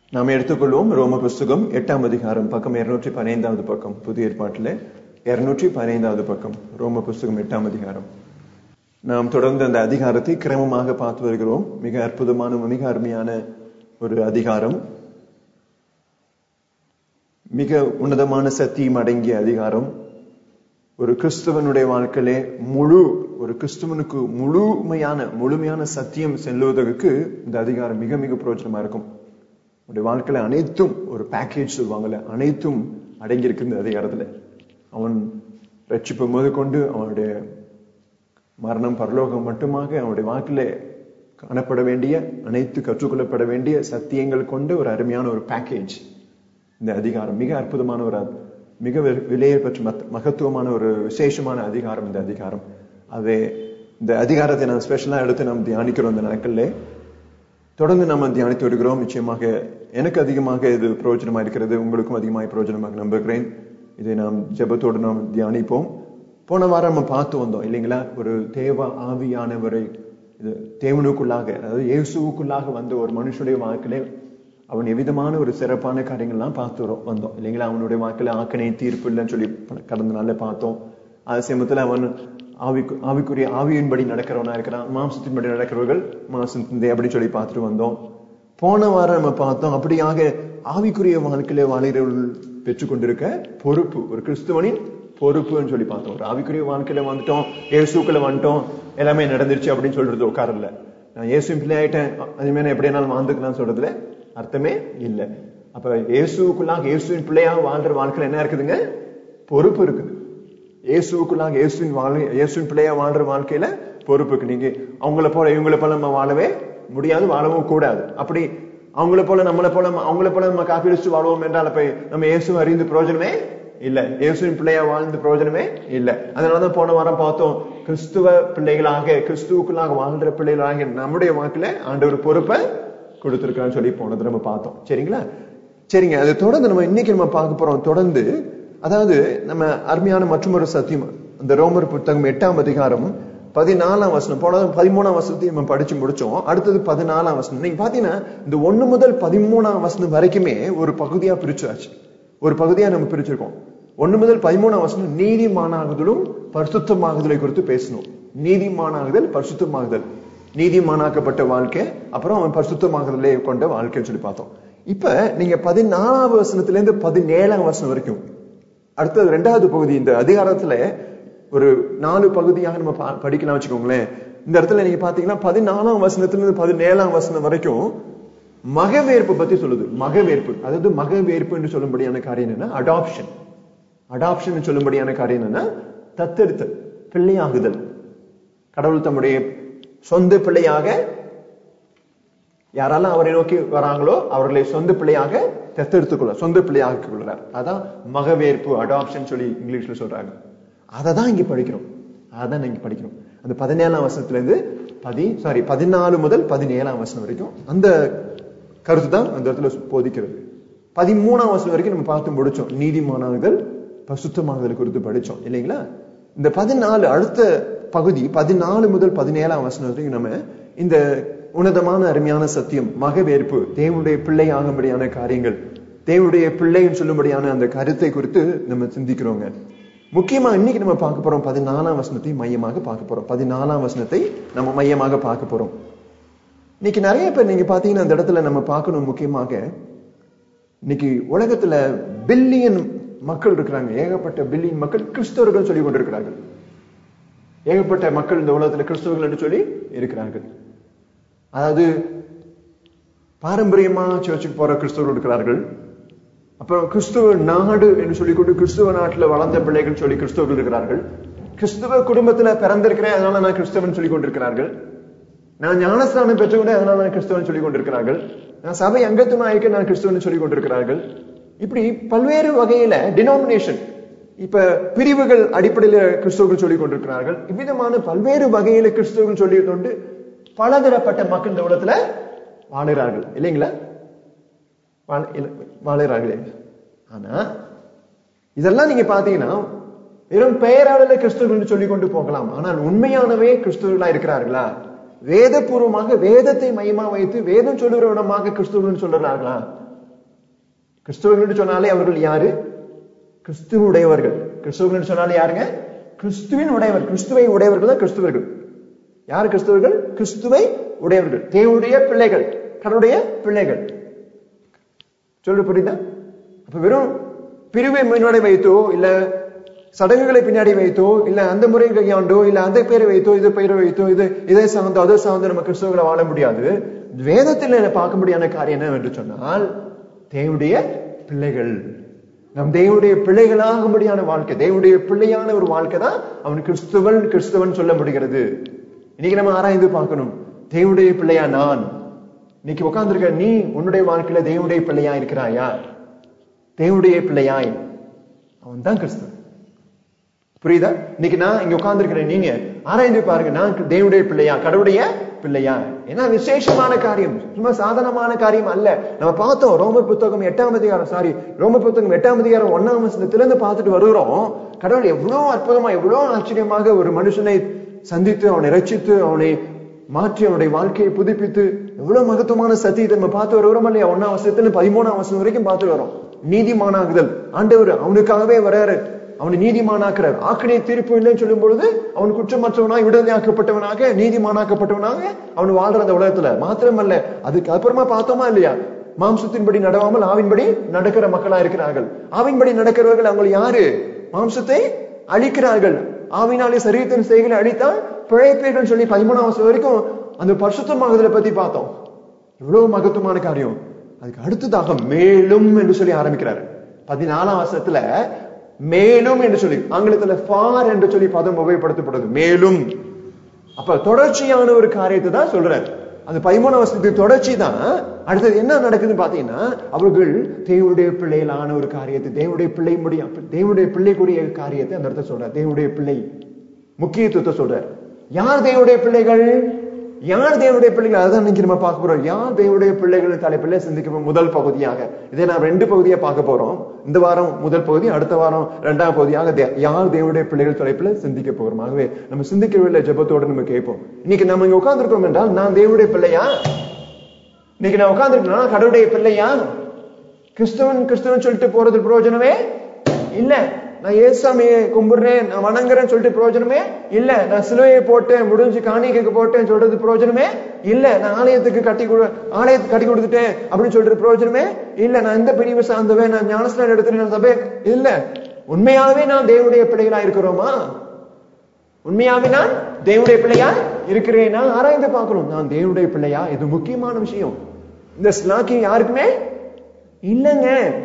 நாம் எடுத்துக்கொள்வோம் ரோம புஸ்தகம் எட்டாம் அதிகாரம் பக்கம் இருநூற்றி பதினைந்தாவது பக்கம் புதிய ஏற்பாட்டில் இருநூற்றி பதினைந்தாவது பக்கம் ரோம புஸ்தகம் எட்டாம் அதிகாரம் நாம் தொடர்ந்து அந்த அதிகாரத்தை கிரமமாக பார்த்து வருகிறோம் மிக அற்புதமான மிக அருமையான ஒரு அதிகாரம் மிக உன்னதமான சத்தியம் அடங்கிய அதிகாரம் ஒரு கிறிஸ்தவனுடைய வாழ்க்கையிலே முழு ஒரு கிறிஸ்துவனுக்கு முழுமையான முழுமையான சத்தியம் செல்லுவதற்கு இந்த அதிகாரம் மிக மிக பிரயோஜனமா இருக்கும் அவனுடைய வாழ்க்கையில அனைத்தும் ஒரு பேக்கேஜ் சொல்லுவாங்கல்ல அனைத்தும் அடங்கி இருக்கு இந்த அதிகாரத்துல அவன் ரட்சிப்பு முதற்கொண்டு அவனுடைய மரணம் பரலோகம் மட்டுமாக அவனுடைய வாழ்க்கையில காணப்பட வேண்டிய அனைத்து கற்றுக்கொள்ளப்பட வேண்டிய சத்தியங்கள் கொண்ட ஒரு அருமையான ஒரு பேக்கேஜ் இந்த அதிகாரம் மிக அற்புதமான ஒரு மிக விலையை பற்றி மகத்துவமான ஒரு விசேஷமான அதிகாரம் இந்த அதிகாரம் அது இந்த அதிகாரத்தை நான் ஸ்பெஷலா எடுத்து நாம் தியானிக்கிறோம் இந்த நாட்கள்ல தொடர்ந்து நம்ம தியானித்து வருகிறோம் நிச்சயமாக எனக்கு அதிகமாக இது பிரயோஜனமா இருக்கிறது உங்களுக்கும் அதிகமாக பிரயோஜனமாக நம்புகிறேன் இதை நாம் ஜபத்தோடு நாம் தியானிப்போம் போன வாரம் நம்ம பார்த்து வந்தோம் இல்லைங்களா ஒரு தேவ ஆவியானவரை இது தேவனுக்குள்ளாக அதாவது இயேசுக்குள்ளாக வந்த ஒரு மனுஷனுடைய வாழ்க்கையில அவன் எவ்விதமான ஒரு சிறப்பான காரியங்கள்லாம் பார்த்து வந்தோம் இல்லைங்களா அவனுடைய வாழ்க்கையில ஆக்கணை தீர்ப்பு இல்லைன்னு சொல்லி கடந்த நாள்ல பார்த்தோம் அது சமயத்துல அவன் ஆவிக்கு ஆவிக்குரிய ஆவியின்படி நடக்கிறவனா இருக்கிறான் மாம்சத்தின்படி நடக்கிறவர்கள் மாம்சத்தின் அப்படின்னு சொல்லி பார்த்துட்டு வந்தோம் போன வாரம் நம்ம பார்த்தோம் அப்படியாக ஆவிக்குரிய வாழ்க்கையில வாழ்கிறவர்கள் பெற்றுக்கொண்டிருக்க பொறுப்பு ஒரு கிறிஸ்துவனின் பொறுப்புன்னு சொல்லி பார்த்தோம் ஒரு ஆவிக்குரிய வாழ்க்கையில வந்துட்டோம் ஏசுக்குள்ள வந்துட்டோம் எல்லாமே நடந்துருச்சு அப்படின்னு சொல்றது உட்காரல நான் இயேசு பிள்ளை ஆயிட்டேன் அதுமாரி எப்படி என்னாலும் வாழ்ந்துக்கலாம் சொல்றதுல அர்த்தமே இல்லை அப்ப இயேசுக்குள்ளாக இயேசுவின் பிள்ளையாக வாழ்ற வாழ்க்கையில என்ன இருக்குதுங்க பொறுப்பு இருக்குது இயேசுக்குள்ளாக இயேசுவின் வாழ் இயேசுவின் பிள்ளையா வாழ்ற வாழ்க்கையில பொறுப்பு இருக்கு நீங்க அவங்கள போல இவங்கள போல நம்ம வாழவே முடியாது வாழவும் கூடாது அப்படி அவங்கள போல நம்மளை போல அவங்கள போல நம்ம காப்பி அடிச்சு வாழுவோம் என்றால் அப்ப நம்ம இயேசு அறிந்து பிரயோஜனமே இல்ல இயேசுவின் பிள்ளையா வாழ்ந்து பிரயோஜனமே இல்ல அதனாலதான் போன வாரம் பார்த்தோம் கிறிஸ்துவ பிள்ளைகளாக கிறிஸ்துவுக்குள்ளாக வாழ்ற பிள்ளைகளாக நம்முடைய வாக்குல ஆண்டவர் பொறுப்பை கொடுத்திருக்கான்னு சொல்லி போனது நம்ம பார்த்தோம் சரிங்களா சரிங்க அதை தொடர்ந்து நம்ம இன்னைக்கு நம்ம பார்க்க போறோம் தொடர்ந்து அதாவது நம்ம அருமையான மற்றொரு சத்தியம் அந்த ரோமர் புத்தகம் எட்டாம் அதிகாரம் பதினாலாம் வசனம் போன பதிமூணாம் வசனத்தையும் நம்ம படிச்சு முடிச்சோம் அடுத்தது பதினாலாம் வசனம் நீங்க பாத்தீங்கன்னா இந்த ஒண்ணு முதல் பதிமூணாம் வசனம் வரைக்குமே ஒரு பகுதியா பிரிச்சாச்சு ஒரு பகுதியா நம்ம பிரிச்சிருக்கோம் ஒண்ணு முதல் பதிமூணாம் வசனம் நீதிமானாகுதலும் பரிசுத்தமாகுதலை குறித்து பேசணும் நீதிமானாகுதல் பரிசுத்தமாகுதல் நீதிமானாக்கப்பட்ட வாழ்க்கை அப்புறம் அவன் பரிசுத்தமாகுதலே கொண்ட வாழ்க்கைன்னு சொல்லி பார்த்தோம் இப்ப நீங்க பதினாலாம் வசனத்துல இருந்து பதினேழாம் வசனம் வரைக்கும் அடுத்தது ரெண்டாவது பகுதி இந்த அதிகாரத்துல ஒரு நாலு பகுதியாக நம்ம படிக்கலாம் வச்சுக்கோங்களேன் இந்த இடத்துல நீங்க பாத்தீங்கன்னா பதினாலாம் வசனத்துல இருந்து பதினேழாம் வசனம் வரைக்கும் மகவேற்பு பத்தி சொல்லுது மகவேற்பு அதாவது மகவேற்பு என்று சொல்லும்படியான காரியம் என்னன்னா அடாப்ஷன் அடாப்ஷன் சொல்லும்படியான காரியம் என்னன்னா தத்தெடுத்தல் பிள்ளையாகுதல் கடவுள் தம்முடைய சொந்த பிள்ளையாக யாரெல்லாம் அவரை நோக்கி வராங்களோ அவர்களை சொந்த பிள்ளையாக தத்தெடுத்துக் கொள்ள சொந்த பிள்ளையாக கொள்கிறார் அதான் மகவேற்பு அடாப்ஷன் சொல்லி இங்கிலீஷ்ல சொல்றாங்க அதை தான் இங்க படிக்கிறோம் அதான் இங்க படிக்கிறோம் அந்த பதினேழாம் வருஷத்துல இருந்து பதி சாரி பதினாலு முதல் பதினேழாம் வருஷம் வரைக்கும் அந்த கருத்து தான் அந்த இடத்துல போதிக்கிறது பதிமூணாம் வருஷம் வரைக்கும் நம்ம பார்த்து முடிச்சோம் நீதிமானாகுதல் பசுத்தமாகுதல் குறித்து படிச்சோம் இல்லைங்களா இந்த பதினாலு அடுத்த பகுதி பதினாலு முதல் பதினேழாம் வசனம் வரைக்கும் நம்ம இந்த உன்னதமான அருமையான சத்தியம் மகவேற்பு தேவனுடைய பிள்ளை ஆகும்படியான காரியங்கள் தேவனுடைய பிள்ளைன்னு சொல்லும்படியான அந்த கருத்தை குறித்து நம்ம சிந்திக்கிறோங்க முக்கியமா இன்னைக்கு நம்ம பார்க்க போறோம் பதினாலாம் வசனத்தை மையமாக பார்க்க போறோம் பதினாலாம் வசனத்தை நம்ம மையமாக பார்க்க போறோம் இன்னைக்கு நிறைய பேர் நீங்க பாத்தீங்கன்னா அந்த இடத்துல நம்ம பார்க்கணும் முக்கியமாக இன்னைக்கு உலகத்துல பில்லியன் மக்கள் இருக்கிறாங்க ஏகப்பட்ட பில்லியன் மக்கள் கிறிஸ்தவர்கள் சொல்லி கொண்டிருக்கிறார்கள் ஏகப்பட்ட மக்கள் இந்த உலகத்துல கிறிஸ்தவர்கள் என்று சொல்லி இருக்கிறார்கள் அதாவது பாரம்பரியமா சர்ச்சுக்கு போற கிறிஸ்தவர்கள் இருக்கிறார்கள் அப்புறம் கிறிஸ்துவ நாடு என்று சொல்லிக்கொண்டு கிறிஸ்துவ நாட்டுல வளர்ந்த பிள்ளைகள் சொல்லி கிறிஸ்தவர்கள் இருக்கிறார்கள் கிறிஸ்துவ குடும்பத்துல பிறந்திருக்கிறேன் அதனால நான் கிறிஸ்தவன் சொல்லி கொண்டிருக்கிறார்கள் நான் ஞானஸ்தானம் பெற்றவுடனே அதனால நான் கிறிஸ்தவன் சொல்லி கொண்டிருக்கிறார்கள் நான் சபை அங்கத்துவமாயிருக்க நான் கிறிஸ்தவன் சொல்லி கொண்டிருக்கிறார்கள் இப்படி பல்வேறு வகையில டினாமினேஷன் இப்ப பிரிவுகள் அடிப்படையில கிறிஸ்தவர்கள் சொல்லிக் கொண்டிருக்கிறார்கள் இவ்விதமான பல்வேறு வகையில கிறிஸ்தவர்கள் சொல்லி கொண்டு பலதரப்பட்ட மக்கள் இந்த உலகத்துல வாழுகிறார்கள் இல்லைங்களா வாழுகிறார்களே ஆனா இதெல்லாம் நீங்க பாத்தீங்கன்னா வெறும் பெயராளர்ல கிறிஸ்தவர்கள் சொல்லிக் கொண்டு போகலாம் ஆனால் உண்மையானவே கிறிஸ்தவர்களா இருக்கிறார்களா வேதபூர்வமாக வேதத்தை மையமா வைத்து வேதம் சொல்லுகிறவனமாக கிறிஸ்துவன் சொல்றார்களா கிறிஸ்தவர்கள் என்று சொன்னாலே அவர்கள் யாரு கிறிஸ்துவுடையவர்கள் கிறிஸ்துவர்கள் என்று சொன்னாலே யாருங்க கிறிஸ்துவின் உடையவர் கிறிஸ்துவை உடையவர்கள் தான் கிறிஸ்துவர்கள் யார் கிறிஸ்தவர்கள் கிறிஸ்துவை உடையவர்கள் தேவனுடைய பிள்ளைகள் கடவுடைய பிள்ளைகள் சொல்ற புரியுதா அப்ப வெறும் பிரிவை முன்னாடி வைத்தோ இல்ல சடங்குகளை பின்னாடி வைத்தோ இல்ல அந்த முறை கையாண்டோ இல்ல அந்த பேரை வைத்தோ இது பெயரை வைத்தோ இது இதை சார்ந்தோ அதை சார்ந்து நம்ம கிறிஸ்தவர்களை வாழ முடியாது வேதத்தில் பார்க்க முடியாத காரியம் என்ன என்று சொன்னால் தேவனுடைய பிள்ளைகள் நம் தேவனுடைய பிள்ளைகளாக முடியான வாழ்க்கை தேவனுடைய பிள்ளையான ஒரு வாழ்க்கை தான் அவன் கிறிஸ்துவன் கிறிஸ்துவன் சொல்ல முடிகிறது இன்னைக்கு நம்ம ஆராய்ந்து பார்க்கணும் தேவனுடைய பிள்ளையா நான் இன்னைக்கு உட்கார்ந்துருக்க நீ உன்னுடைய வாழ்க்கையில தேவனுடைய பிள்ளையா இருக்கிறாயா தேவனுடைய பிள்ளையாய் அவன் தான் கிறிஸ்துவன் புரியுதா இன்னைக்கு நான் இங்க உட்கார்ந்துருக்கிறேன் நீங்க ஆராய்ந்து பாருங்க நான் தேவனுடைய பிள்ளையா கடவுடைய பிள்ளையா ஏன்னா விசேஷமான காரியம் சும்மா சாதாரணமான காரியம் அல்ல நம்ம பார்த்தோம் ரோமர் புத்தகம் எட்டாம் அதிகாரம் சாரி ரோமர் புத்தகம் எட்டாம் அதிகாரம் ஒன்னாம் வசனத்துல இருந்து பார்த்துட்டு வருகிறோம் கடவுள் எவ்வளவு அற்புதமா எவ்வளவு ஆச்சரியமாக ஒரு மனுஷனை சந்தித்து அவனை ரட்சித்து அவனை மாற்றி அவனுடைய வாழ்க்கையை புதுப்பித்து எவ்வளவு மகத்துவமான சத்தியத்தை நம்ம பார்த்து வருகிறோம் இல்லையா ஒன்னாம் வருஷத்துல பதிமூணாம் வருஷம் வரைக்கும் பார்த்து வரோம் நீதிமானாகுதல் ஆண்டவர் அவனுக்காகவே வராரு அவனை நீதிமானாக்குறார் ஆக்கினை தீர்ப்பு இல்லைன்னு சொல்லும் பொழுது அவன் குற்றமற்றவனாக விடுதலையாக்கப்பட்டவனாக நீதிமானாக்கப்பட்டவனாக அவன் வாழ்ற அந்த உலகத்துல மாத்திரமல்ல அதுக்கு அப்புறமா பார்த்தோமா இல்லையா மாம்சத்தின்படி நடவாமல் ஆவின்படி நடக்கிற மக்களா இருக்கிறார்கள் ஆவின்படி நடக்கிறவர்கள் அவங்க யாரு மாம்சத்தை அழிக்கிறார்கள் ஆவினாலே சரீரத்தின் செய்களை அழித்தால் பிழைப்பீர்கள் சொல்லி பதிமூணாம் வருஷம் வரைக்கும் அந்த பரிசுத்தமாகுதலை பத்தி பார்த்தோம் இவ்வளவு மகத்துவமான காரியம் அதுக்கு அடுத்ததாக மேலும் என்று சொல்லி ஆரம்பிக்கிறார் பதினாலாம் வருஷத்துல மேலும் என்று சொல்லி ஆங்கிலத்துல ஃபார் என்று சொல்லி பதம் உபயோகப்படுத்தப்படுது மேலும் அப்ப தொடர்ச்சியான ஒரு காரியத்தை தான் சொல்றாரு அந்த பதிமூணாம் வருஷத்துக்கு தொடர்ச்சி தான் அடுத்தது என்ன நடக்குதுன்னு பாத்தீங்கன்னா அவர்கள் தேவனுடைய பிள்ளைகளான ஒரு காரியத்தை தேவனுடைய பிள்ளை முடியும் தேவனுடைய பிள்ளைக்குரிய காரியத்தை அந்த இடத்துல சொல்றார் தேவனுடைய பிள்ளை முக்கியத்துவத்தை சொல்றார் யார் தேவனுடைய பிள்ளைகள் யார் தேவனுடைய பிள்ளைகள் அதான் இன்னைக்கு நம்ம பார்க்க போறோம் யார் தேவனுடைய பிள்ளைகள் தலைப்பில் சிந்திக்க முதல் பகுதியாக இதை நான் ரெண்டு பகுதியா பார்க்க போறோம் இந்த வாரம் முதல் பகுதி அடுத்த வாரம் இரண்டாம் பகுதியாக யார் தேவனுடைய பிள்ளைகள் தலைப்பில் சிந்திக்க போகிறோம் ஆகவே நம்ம சிந்திக்கவில்லை ஜபத்தோடு நம்ம கேட்போம் இன்னைக்கு நம்ம இங்க உட்கார்ந்துருக்கோம் என்றால் நான் தேவனுடைய பிள்ளையா இன்னைக்கு நான் உட்கார்ந்துருக்கேன்னா கடவுளுடைய பிள்ளையா கிறிஸ்தவன் கிறிஸ்தவன் சொல்லிட்டு போறது பிரயோஜனமே இல்ல நான் ஏசாமியை கும்பிடுறேன் நான் வணங்குறேன்னு சொல்லிட்டு பிரயோஜனமே இல்ல நான் சிலுவையை போட்டேன் முடிஞ்சு காணிக்கைக்கு போட்டேன் சொல்றது பிரயோஜனமே இல்ல நான் ஆலயத்துக்கு கட்டி கொடு ஆலயத்துக்கு கட்டி கொடுத்துட்டேன் அப்படின்னு சொல்றது பிரயோஜனமே இல்ல நான் இந்த பிரிவு சார்ந்தவன் நான் ஞானஸ்நானம் எடுத்துறேன் சபை இல்ல உண்மையாவே நான் தேவனுடைய பிள்ளைகளா இருக்கிறோமா உண்மையாவே நான் தேவனுடைய பிள்ளையா இருக்கிறேனா ஆராய்ந்து பார்க்கணும் நான் தேவனுடைய பிள்ளையா இது முக்கியமான விஷயம் இந்த ஸ்லாக்கி யாருக்குமே இல்லைங்க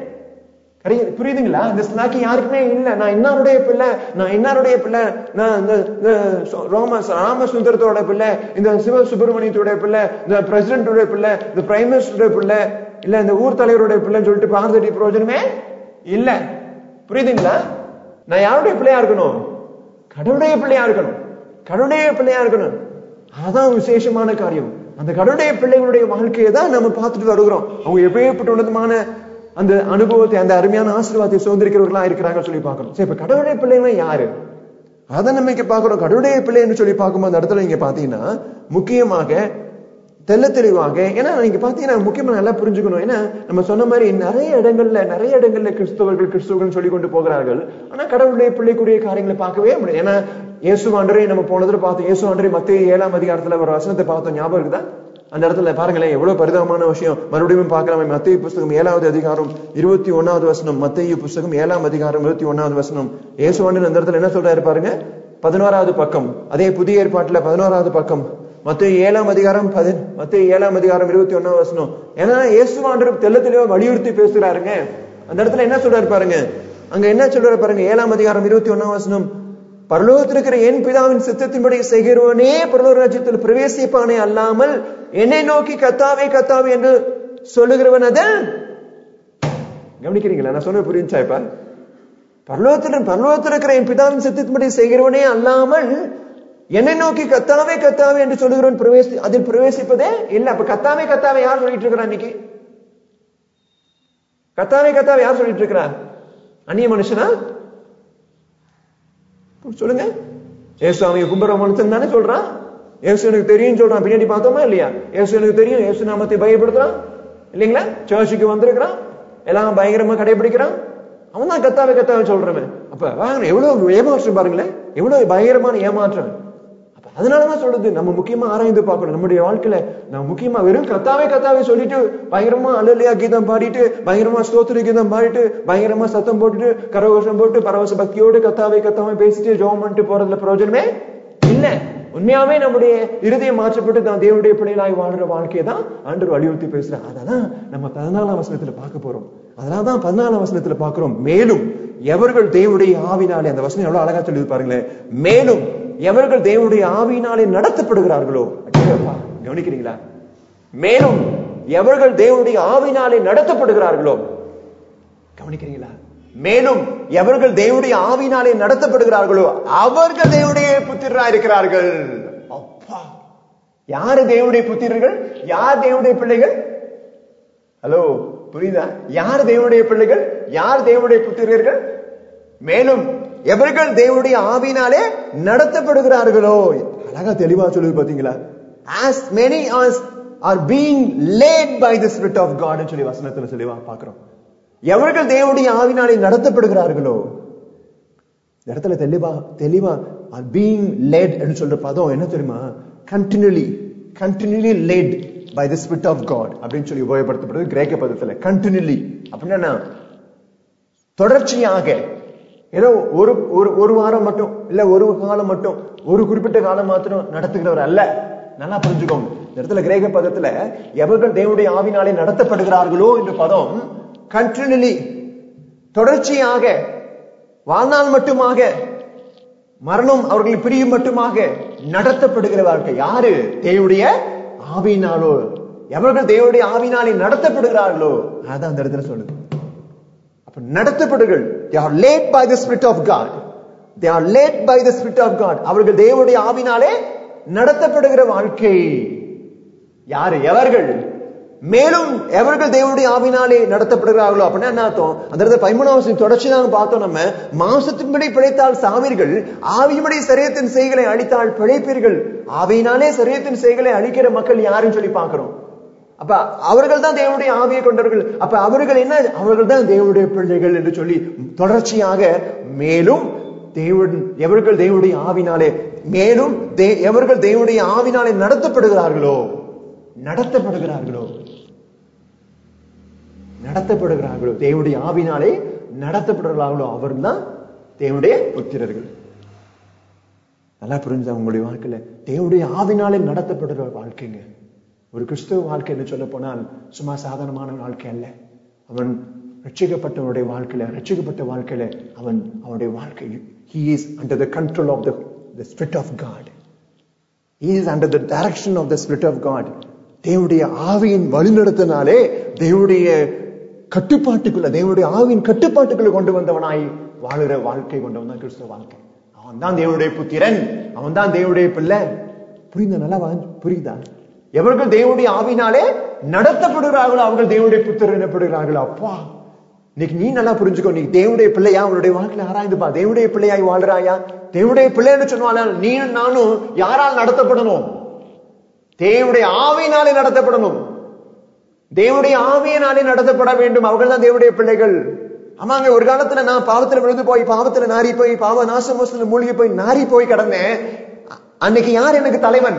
புரியுதுங்களா இந்த ஸ்லாக்கி யாருக்குமே இல்ல நான் இன்னாருடைய பிள்ளை நான் இன்னாருடைய பிள்ளை நான் இந்த ரோம ராமசுந்தரத்தோட பிள்ளை இந்த சிவ சுப்பிரமணியத்தோட பிள்ளை இந்த பிரசிடென்டோட பிள்ளை இந்த பிரைம் மினிஸ்டருடைய பிள்ளை இல்ல இந்த ஊர் தலைவருடைய பிள்ளைன்னு சொல்லிட்டு பார்த்துட்டு பிரயோஜனமே இல்ல புரியுதுங்களா நான் யாருடைய பிள்ளையா இருக்கணும் கடவுளுடைய பிள்ளையா இருக்கணும் கடவுளுடைய பிள்ளையா இருக்கணும் அதான் விசேஷமான காரியம் அந்த கடவுளுடைய பிள்ளைகளுடைய வாழ்க்கையை தான் நம்ம பார்த்துட்டு வருகிறோம் அவங்க எப்பேற்பட்ட உன்னதமான அந்த அனுபவத்தை அந்த அருமையான ஆசீர்வாதத்தை சுதந்திரிக்கிறவர்களா இருக்கிறாங்க சொல்லி பார்க்கணும் சரி இப்ப கடவுளுடைய பிள்ளைங்க யாரு அதை நம்ம இங்க பாக்குறோம் கடவுளுடைய பிள்ளைன்னு சொல்லி பார்க்கும்போது அந்த இடத்துல நீங்க பாத்தீங்கன்னா முக்கியமாக தெல்ல தெளிவாக ஏன்னா நீங்க பாத்தீங்கன்னா முக்கியமா நல்லா புரிஞ்சுக்கணும் ஏன்னா நம்ம சொன்ன மாதிரி நிறைய இடங்கள்ல நிறைய இடங்கள்ல கிறிஸ்தவர்கள் கிறிஸ்தவர்கள் சொல்லி கொண்டு போகிறார்கள் ஆனா கடவுளுடைய பிள்ளைக்குரிய காரியங்களை பார்க்கவே முடியும் ஏன்னா இயேசு ஆண்டரை நம்ம போனதுல பார்த்தோம் இயேசு ஆண்டரை மத்திய ஏழாம் அதிகாரத்துல ஒரு வசனத்தை பார்த்தோம் ஞாபகம் இருக்குதா அந்த இடத்துல பாருங்களேன் எவ்வளவு பரிதாபமான விஷயம் மறுபடியும் பார்க்கலாம் மத்திய புஸ்தகம் ஏழாவது அதிகாரம் இருபத்தி ஒன்னாவது வசனம் மத்திய புஸ்தகம் ஏழாம் அதிகாரம் இருபத்தி ஒன்னாவது வசனம் இயேசுவாண்டு அந்த இடத்துல என்ன சொல்றாரு பாருங்க பதினோராவது பக்கம் அதே புதிய ஏற்பாட்டுல பதினோராவது பக்கம் மத்திய ஏழாம் அதிகாரம் பதி மத்திய ஏழாம் அதிகாரம் இருபத்தி ஒன்னாவது வசனம் ஏன்னா இயேசுவாண்டர் தெல்ல தெளிவா வலியுறுத்தி பேசுறாருங்க அந்த இடத்துல என்ன சொல்றாரு பாருங்க அங்க என்ன சொல்றாரு பாருங்க ஏழாம் அதிகாரம் இருபத்தி ஒன்னாம் வசனம் பரலோகத்தில் இருக்கிற என் பிதாவின் சித்தத்தின்படி செய்கிறவனே பரலோக ராஜ்யத்தில் பிரவேசிப்பானே அல்லாமல் என்னை நோக்கி கத்தாவே கத்தாவே என்று சொல்லுகிறவன் அத கவனிக்கிறீங்களா நான் சொன்ன புரிஞ்சா இப்ப பரலோகத்தில் பரலோகத்தில் இருக்கிற என் பிதாவின் சித்தத்தின்படி செய்கிறவனே அல்லாமல் என்னை நோக்கி கத்தாவே கத்தாவே என்று சொல்லுகிறவன் பிரவேசி அதில் பிரவேசிப்பதே இல்ல அப்ப கத்தாவே கத்தாவே யார் சொல்லிட்டு இருக்கிறா இன்னைக்கு கத்தாவே கத்தாவே யார் சொல்லிட்டு இருக்கிறா அந்நிய மனுஷனா சொல்லுங்க ஏசு அவங்க கும்புற மனுஷன் தானே சொல்றான் ஏசு எனக்கு தெரியும் சொல்றான் பின்னாடி பார்த்தோமா இல்லையா ஏசு எனக்கு தெரியும் ஏசு நாமத்தை பயப்படுத்துறான் இல்லைங்களா சர்ச்சுக்கு வந்திருக்கிறான் எல்லாம் பயங்கரமா கடைபிடிக்கிறான் அவன் தான் கத்தாவே கத்தாவே சொல்றவன் அப்ப வாங்க எவ்வளவு ஏமாற்றம் பாருங்களேன் எவ்வளவு பயங்கரமான ஏமாற்றம் அப்ப அதனாலதான் சொல்றது நம்ம முக்கியமா ஆராய்ந்து பார்க்கணும் நம்முடைய வாழ்க்கையில நம்ம முக்கியமா வெறும் கத்தாவே கத்தாவே சொல்லிட்டு பயங்கரமா அலலியா கீதம் பாடிட்டு பயங்கரமா ஸ்தோத்திர கீதம் பாடிட்டு பயங்கரமா சத்தம் போட்டுட்டு கரகோஷம் போட்டு பரவச பக்தியோடு கத்தாவே கத்தாவே பேசிட்டு ஜோம் பண்ணிட்டு போறதுல பிரயோஜனமே இல்ல உண்மையாவே நம்முடைய இருதயம் மாற்றப்பட்டு தான் தேவனுடைய பிள்ளைகளாய் வாழ்ற வாழ்க்கையை தான் ஆண்டவர் வலியுறுத்தி பேசுறார் அதான் நம்ம பதினாலாம் வசனத்துல பார்க்க போறோம் அதனாலதான் பதினாலாம் வசனத்துல பார்க்கிறோம் மேலும் எவர்கள் தேவனுடைய ஆவினாலே அந்த வசனம் எவ்வளவு அழகா சொல்லி பாருங்களேன் மேலும் எவர்கள் தேவனுடைய ஆவியினாலே நடத்தப்படுகிறார்களோ அடேயப்பா, கவனிக்கிறீங்களா மேலும் எவர்கள் தேவனுடைய ஆவினாலே நடத்தப்படுகிறார்களோ கவனிக்கிறீங்களா மேலும் எவர்கள் தேவனுடைய ஆவினாலே நடத்தப்படுகிறார்களோ அவர்கள் தேவனுடைய புத்திரரா இருக்கிறார்கள் அப்பா யாரு தேவனுடைய புத்திரர்கள் யார் தேவனுடைய பிள்ளைகள் ஹலோ புரியுதா யார் தேவனுடைய பிள்ளைகள் யார் தேவனுடைய புத்திரர்கள் மேலும் எவர்கள் தேவனுடைய ஆவினாலே நடத்தப்படுகிறார்களோ அழகா தெளிவா சொல்லுது பாத்தீங்களா as many as are being led by the spirit of god ன்னு சொல்லி வசனத்துல தெளிவா பாக்குறோம் எவர்கள் தேவனுடைய ஆவினாலே நடத்தப்படுகிறார்களோ இந்த இடத்துல தெளிவா தெளிவா ஆர் பீயிங் லெட் என்று சொல்ற பதம் என்ன தெரியுமா continuously continuously led by the spirit of God அப்படின்னு சொல்லி உபயோகப்படுத்தப்படுது கிரேக்க பதத்துல கண்டினியூலி அப்படின்னா என்ன? தொடர்ச்சியாக ஏதோ ஒரு ஒரு ஒரு வாரம் மட்டும் இல்ல ஒரு காலம் மட்டும் ஒரு குறிப்பிட்ட காலம் மாத்திரம் நடத்துகிறவர் அல்ல நல்லா புரிஞ்சுக்கோங்க இந்த இடத்துல கிரேக்க பதத்துல எவர்கள் தேவனுடைய ஆவினாலே நடத்தப்படுகிறார்களோ என்ற பதம் கண்டினியூலி தொடர்ச்சியாக வாழ்நாள் மட்டுமாக மரணம் அவர்களை பிரியும் மட்டுமாக நடத்தப்படுகிற வாழ்க்கை யாரு தேவனுடைய ஆவியினாலோ எவர்கள் தேவனுடைய ஆவினாலே நடத்தப்படுகிறார்களோ அதான் அந்த இடத்துல சொல்லுது அப்ப நடத்தப்படுகள் they are led by the spirit of god they are led by the spirit of god அவர்கள் தேவனுடைய ஆவினாலே நடத்தப்படுகிற வாழ்க்கை யாரு எவர்கள் மேலும் எவர்கள் தேவனுடைய ஆவினாலே நடத்தப்படுகிறார்களோ அப்படின்னா என்ன அர்த்தம் அந்த இடத்துல பதிமூணாவது தொடர்ச்சி நாங்க பார்த்தோம் நம்ம மாம்சத்தின்படி பிழைத்தால் சாவீர்கள் ஆவியுடைய சரியத்தின் செய்களை அழித்தால் பிழைப்பீர்கள் ஆவியினாலே சரியத்தின் செய்களை அழிக்கிற மக்கள் யாருன்னு சொல்லி பார்க்கிறோம் அப்ப அவர்கள் தான் தேவனுடைய ஆவியை கொண்டவர்கள் அப்ப அவர்கள் என்ன அவர்கள் தான் தேவனுடைய பிள்ளைகள் என்று சொல்லி தொடர்ச்சியாக மேலும் தேவன் எவர்கள் தேவனுடைய ஆவினாலே மேலும் தே- எவர்கள் தேவனுடைய ஆவினாலே நடத்தப்படுகிறார்களோ நடத்தப்படுகிறார்களோ நடத்தப்படுகிறார்களோ தேவனுடைய ஆவினாலே நடத்தப்படுகிறார்களோ அவர் தான் தேவனுடைய புத்திரர்கள் நல்லா புரிஞ்சா உங்களுடைய வாழ்க்கையில தேவனுடைய ஆவினாலே நடத்தப்படுகிற வாழ்க்கைங்க ஒரு கிறிஸ்தவ வாழ்க்கை என்று சொல்ல போனால் சும்மா சாதாரணமான வாழ்க்கை அல்ல அவன் ரட்சிக்கப்பட்டவனுடைய வாழ்க்கையில ரட்சிக்கப்பட்ட வாழ்க்கையில அவன் அவனுடைய வாழ்க்கை he is under the control of the the spirit of god he is under the direction of the spirit of god தேவனுடைய ஆவியின் வழிநடத்தினாலே தேவனுடைய கட்டுப்பாட்டுக்குள்ள தேவனுடைய ஆவியின் கட்டுப்பாட்டுக்குள்ள கொண்டு வந்தவனாய் வாழுகிற வாழ்க்கை கொண்டவன் தான் கிறிஸ்தவ வாழ்க்கை அவன் தான் தேவனுடைய புத்திரன் அவன் தான் தேவனுடைய பிள்ளை புரியுதா நல்லா வா- புரியுதா எவர்கள் தேவனுடைய ஆவினாலே நடத்தப்படுகிறார்களோ அவர்கள் தேவனுடைய புத்திரர் எனப்படுகிறார்கள் அப்பா இன்னைக்கு நீ நல்லா புரிஞ்சுக்கோ நீ தேவனுடைய பிள்ளையா அவனுடைய வாழ்க்கையில ஆராய்ந்துப்பா தேவனுடைய பிள்ளையாய் வாழ்றாயா தேவனுடைய பிள்ளைன்னு சொன்னாலும் நீயும் நானும் யாரால் நடத்தப்படணும் தேவனுடைய ஆவியினாலே நடத்தப்படணும் தேவனுடைய ஆவியினாலே நடத்தப்பட வேண்டும் அவர்கள் தான் தேவனுடைய பிள்ளைகள் ஆமாங்க ஒரு காலத்துல நான் பாவத்துல விழுந்து போய் பாவத்துல நாரி போய் பாவ நாசமோசத்துல மூழ்கி போய் நாரி போய் கிடந்தேன் அ- அன்னைக்கு யார் எனக்கு தலைவன்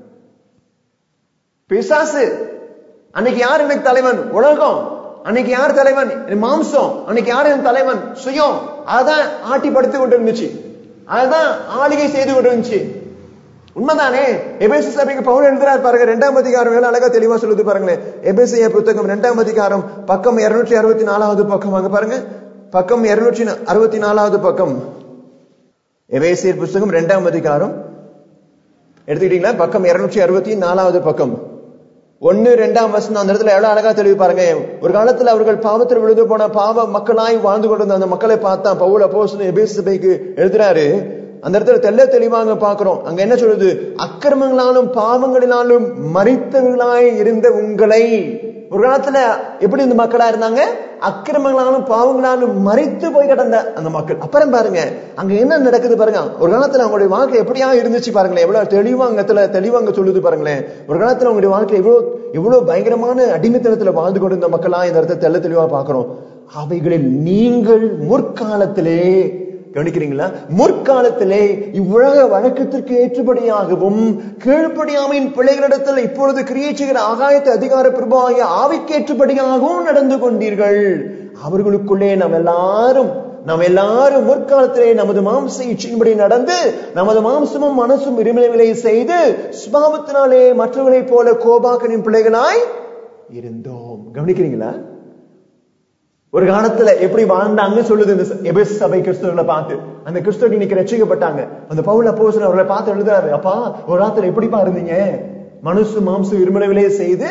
பிசாசு அன்னைக்கு யார் எனக்கு தலைவன் உலகம் அன்னைக்கு யார் தலைவன் என் மாம்சம் அன்னைக்கு யார் என் தலைவன் சுயம் அதான் ஆட்டி படுத்து கொண்டு இருந்துச்சு அதுதான் ஆளுகை செய்து கொண்டு இருந்துச்சு உண்மைதானே எபேசு சபைக்கு பவுல் எழுதுறாரு பாருங்க ரெண்டாம் அதிகாரம் வேலை அழகா தெளிவா சொல்லுது பாருங்களேன் எபேசிய புத்தகம் ரெண்டாம் அதிகாரம் பக்கம் இருநூற்றி அறுபத்தி நாலாவது பக்கம் அங்க பாருங்க பக்கம் இருநூற்றி அறுபத்தி நாலாவது பக்கம் எபேசியர் புத்தகம் ரெண்டாம் அதிகாரம் எடுத்துக்கிட்டீங்களா பக்கம் இருநூற்றி அறுபத்தி நாலாவது பக்கம் ஒன்னு ரெண்டாம் வசனம் அந்த இடத்துல எவ்வளவு அழகா தெளிவு பாருங்க ஒரு காலத்துல அவர்கள் பாவத்தில் விழுந்து போன பாவ மக்களாய் வாழ்ந்து கொண்டிருந்த அந்த மக்களை பார்த்தா பவுல் அப்போஸ்தலன் எபேசு சபைக்கு எழுதுறாரு அந்த இடத்துல தெள்ள தெளிவாங்க பாக்குறோம் அங்க என்ன சொல்லுது அக்கிரமங்களாலும் பாவங்களினாலும் மறித்தவர்களாய் இருந்த உங்களை ஒரு காலத்துல எப்படி இந்த மக்களா இருந்தாங்க அக்கிரமங்களாலும் பாவங்களாலும் மறித்து போய் கிடந்த அந்த மக்கள் அப்புறம் பாருங்க அங்க என்ன நடக்குது பாருங்க ஒரு காலத்துல அவங்களுடைய வாழ்க்கை எப்படியா இருந்துச்சு பாருங்களேன் எவ்வளவு தெளிவாங்கத்துல தெளிவாங்க சொல்லுது பாருங்களேன் ஒரு காலத்துல அவங்களுடைய வாழ்க்கை எவ்வளவு எவ்வளவு பயங்கரமான அடிமைத்தனத்துல வாழ்ந்து கொண்டிருந்த மக்களா இந்த இடத்த தெள்ள தெளிவா பாக்குறோம் அவைகளில் நீங்கள் முற்காலத்திலே கவனிக்கிறீங்களா முற்காலத்திலே இவ்வுலக வழக்கத்திற்கு ஏற்றபடியாகவும் கீழ்ப்படியாமையின் பிள்ளைகளிடத்தில் இப்பொழுது கிரியேச்சுகிற ஆகாயத்து அதிகார பிரபாகிய ஆவிக்கு ஏற்றபடியாகவும் நடந்து கொண்டீர்கள் அவர்களுக்குள்ளே நாம் எல்லாரும் நாம் எல்லாரும் முற்காலத்திலே நமது மாம்ச இச்சையின்படி நடந்து நமது மாம்சமும் மனசும் விரும்பினவிலை செய்து சுபாவத்தினாலே மற்றவர்களைப் போல கோபாக்கனின் பிள்ளைகளாய் இருந்தோம் கவனிக்கிறீங்களா ஒரு காலத்துல எப்படி வாழ்ந்தாங்க சொல்லுது இந்த எபேசு சபை கிறிஸ்தவர்களை பார்த்து அந்த கிறிஸ்தவர்கள் இன்னைக்கு ரசிக்கப்பட்டாங்க அந்த பவுல் அப்போஸ்தலர் அவர்களை பார்த்து எழுதுறாரு அப்பா ஒரு காலத்துல எப்படிப்பா இருந்தீங்க மனுஷு மாம்சு விரும்பினவிலே செய்து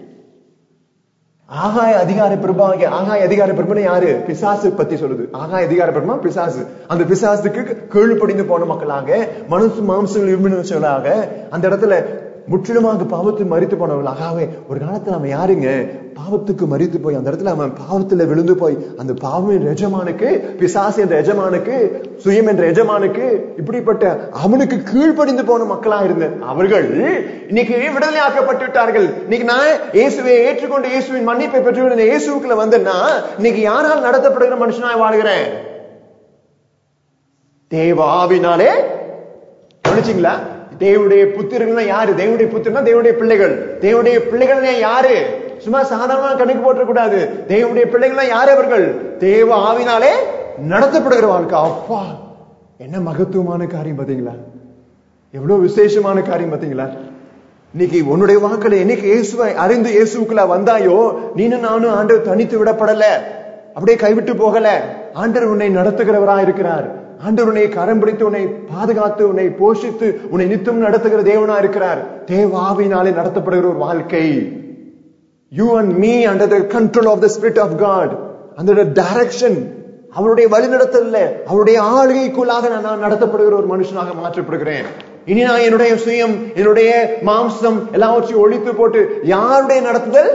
ஆகாய அதிகார பிரபாகிய ஆகாய அதிகார பிரபனை யாரு பிசாசு பத்தி சொல்லுது ஆகாய அதிகார பிரபமா பிசாசு அந்த பிசாசுக்கு கீழ்ப்படிந்து போன மக்களாக மனுஷு மாம்சங்கள் விரும்பினவர்களாக அந்த இடத்துல முற்றிலுமாக பாவத்தில் மறித்து போனவர்களாகவே ஒரு காலத்துல அவன் யாருங்க பாவத்துக்கு மறித்து போய் அந்த இடத்துல அவன் பாவத்துல விழுந்து போய் அந்த பாவம் என்ற எஜமானுக்கு பிசாசு என்ற எஜமானுக்கு சுயம் என்ற எஜமானுக்கு இப்படிப்பட்ட அவனுக்கு கீழ்ப்படிந்து போன மக்களா இருந்த அவர்கள் இன்னைக்கு விடுதலை ஆக்கப்பட்டு விட்டார்கள் இன்னைக்கு நான் இயேசுவை ஏற்றுக்கொண்டு இயேசுவின் மன்னிப்பை பெற்று இயேசுக்குள்ள வந்தேன்னா இன்னைக்கு யாரால் நடத்தப்படுகிற மனுஷனாய் வாழ்கிறேன் தேவாவினாலே கவனிச்சிங்களா தேவனுடைய புத்திரர்கள் யாரு தேவனுடைய புத்திரனா தேவனுடைய பிள்ளைகள் தேவனுடைய பிள்ளைகள் யாரு சும்மா சாதாரண கணக்கு போட்டக்கூடாது தேவனுடைய பிள்ளைகள் யாரு அவர்கள் தேவ ஆவினாலே நடத்தப்படுகிற வாழ்க்கை அப்பா என்ன மகத்துவமான காரியம் பாத்தீங்களா எவ்வளவு விசேஷமான காரியம் பாத்தீங்களா இன்னைக்கு உன்னுடைய வாக்களை என்னைக்கு இயேசுவை அறிந்து இயேசுக்குள்ள வந்தாயோ நீனும் நானும் ஆண்டவர் தனித்து விடப்படல அப்படியே கைவிட்டு போகல ஆண்டவர் உன்னை நடத்துகிறவரா இருக்கிறார் ஆண்டவர் உன்னை கரம் பிடித்து உன்னை பாதுகாத்து உன்னை போஷித்து உன்னை நித்தம் நடத்துகிற தேவனா இருக்கிறார் தேவாவினாலே நடத்தப்படுகிற ஒரு வாழ்க்கை you and me under the control of the spirit of God அந்த டைரக்ஷன் அவருடைய வழிநடத்தல அவருடைய ஆளுகைக்குள்ளாக நான் நடத்தப்படுகிற ஒரு மனுஷனாக மாற்றப்படுகிறேன் இனி நான் என்னுடைய சுயம் என்னுடைய மாம்சம் எல்லாவற்றையும் ஒழித்து போட்டு யாருடைய நடத்துதல்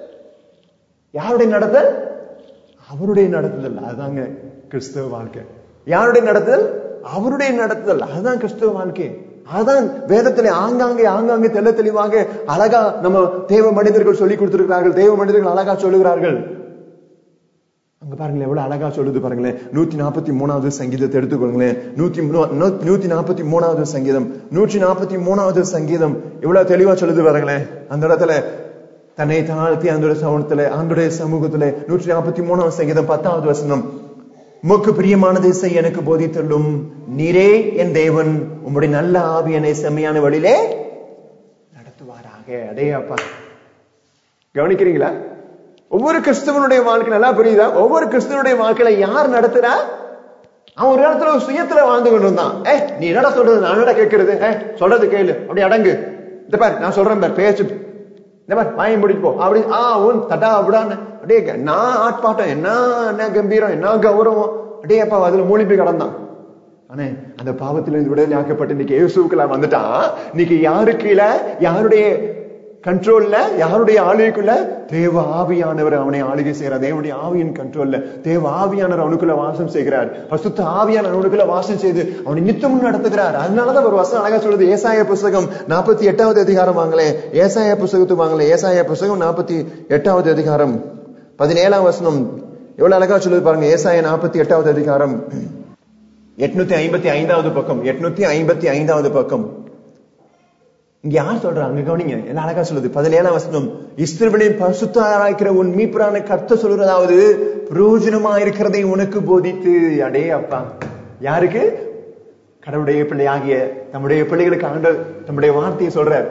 யாருடைய நடத்தல் அவருடைய நடத்துதல் அதுதாங்க கிறிஸ்தவ வாழ்க்கை யாருடைய நடத்துதல் அவருடைய நடத்துதல் அதுதான் கிறிஸ்தவ வாழ்க்கை அதுதான் வேதத்திலே ஆங்காங்கே ஆங்காங்கே தெல்ல தெளிவாக அழகா நம்ம தேவ மனிதர்கள் சொல்லி கொடுத்திருக்கிறார்கள் தேவ மனிதர்கள் அழகா சொல்லுகிறார்கள் அங்க பாருங்களேன் எவ்வளவு அழகா சொல்லுது பாருங்களேன் நூத்தி நாற்பத்தி மூணாவது சங்கீதத்தை எடுத்துக்கொள்ளுங்களேன் நூத்தி நூத்தி நாற்பத்தி மூணாவது சங்கீதம் நூற்றி நாற்பத்தி மூணாவது சங்கீதம் எவ்வளவு தெளிவா சொல்லுது பாருங்களேன் அந்த இடத்துல தன்னை தாழ்த்தி அந்த சமூகத்துல ஆண்டுடைய சமூகத்துல நூற்றி நாற்பத்தி மூணாவது சங்கீதம் பத்தாவது வசனம் உமக்கு பிரியமானதை செய்ய எனக்கு போதித்துள்ளும் நீரே என் தேவன் உம்முடைய நல்ல ஆவியனை செம்மையான வழியிலே நடத்துவாராக அடே அப்பா கவனிக்கிறீங்களா ஒவ்வொரு கிறிஸ்தவனுடைய வாழ்க்கை நல்லா புரியுதா ஒவ்வொரு கிறிஸ்தவனுடைய வாழ்க்கையில யார் நடத்துறா அவன் ஒரு இடத்துல ஒரு சுயத்துல வாழ்ந்து கொண்டு இருந்தான் ஏ நீ என்னடா சொல்றது நான் என்னடா கேட்கறது ஏ சொல்றது கேளு அப்படி அடங்கு இந்த பாரு நான் சொல்றேன் பாரு பேச்சு இந்த மாதிரி வாங்கி முடிச்சு போ அப்படி ஆ உன் தட்டா அப்படிடான்னு அப்படியே நான் ஆட்பாட்டம் என்ன என்ன கம்பீரம் என்ன கௌரவம் அப்படியே அப்பா அதுல மூழ்கி போய் கடந்தான் ஆனா அந்த பாவத்துல இருந்து விடுதலை ஆக்கப்பட்டு இன்னைக்கு இயேசுக்குள்ள வந்துட்டான் இன்னைக்கு யாரு கீழே யாருடைய கண்ட்ரோல்ல யாருடைய ஆளுகைக்குள்ள தேவ ஆவியானவர் அவனை ஆளுகை செய்யறார் தேவனுடைய ஆவியின் கண்ட்ரோல்ல தேவ ஆவியானவர் அவனுக்குள்ள வாசம் செய்கிறார் பசுத்த ஆவியானவர் அவனுக்குள்ள வாசம் செய்து அவனை நித்தமும் நடத்துகிறார் அதனாலதான் ஒரு வசனம் அழகா சொல்றது ஏசாய புஸ்தகம் நாற்பத்தி எட்டாவது அதிகாரம் வாங்களே ஏசாய புஸ்தகத்து வாங்களே ஏசாய புஸ்தகம் நாற்பத்தி எட்டாவது அதிகாரம் பதினேழாம் வசனம் எவ்வளவு அழகா சொல்லுது பாருங்க ஏசாய நாற்பத்தி எட்டாவது அதிகாரம் எட்நூத்தி ஐம்பத்தி ஐந்தாவது பக்கம் எட்நூத்தி ஐம்பத்தி ஐந்தாவது பக்கம் இங்க யார் சொல்றாங்க கவனிங்க என்ன அழகா சொல்லுது பதினேழாம் வசனம் இஸ்திரவனின் பரிசுத்தாராய்க்கிற உன் மீப்புறான கர்த்த சொல்றதாவது பிரயோஜனமா இருக்கிறதை உனக்கு போதித்து அடே அப்பா யாருக்கு கடவுளுடைய பிள்ளையாகிய நம்முடைய பிள்ளைகளுக்கு ஆண்ட நம்முடைய வார்த்தையை சொல்றார்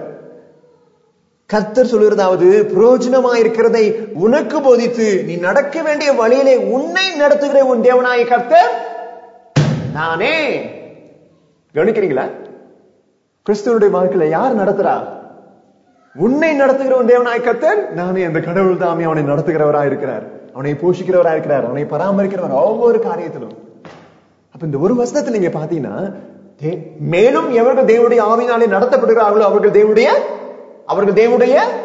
கர்த்தர் சொல்லுறதாவது பிரயோஜனமா இருக்கிறதை உனக்கு போதித்து நீ நடக்க வேண்டிய வழியிலே உன்னை நடத்துகிற உன் தேவனாய கர்த்தர் நானே கவனிக்கிறீங்களா கிறிஸ்துவனுடைய வாழ்க்கையில யார் நடத்துறா உன்னை நடத்துகிற உன் தேவனாய் கத்தர் நானே அந்த கடவுள் தாமே அவனை நடத்துகிறவரா இருக்கிறார் அவனை போஷிக்கிறவரா இருக்கிறார் அவனை பராமரிக்கிறவர் ஒவ்வொரு காரியத்திலும் அப்ப இந்த ஒரு வசனத்துல நீங்க பாத்தீங்கன்னா மேலும் எவர்கள் தேவனுடைய ஆவினாலே நடத்தப்படுகிறார்களோ அவர்கள் தேவனுடைய அவர்கள் தேவனுடைய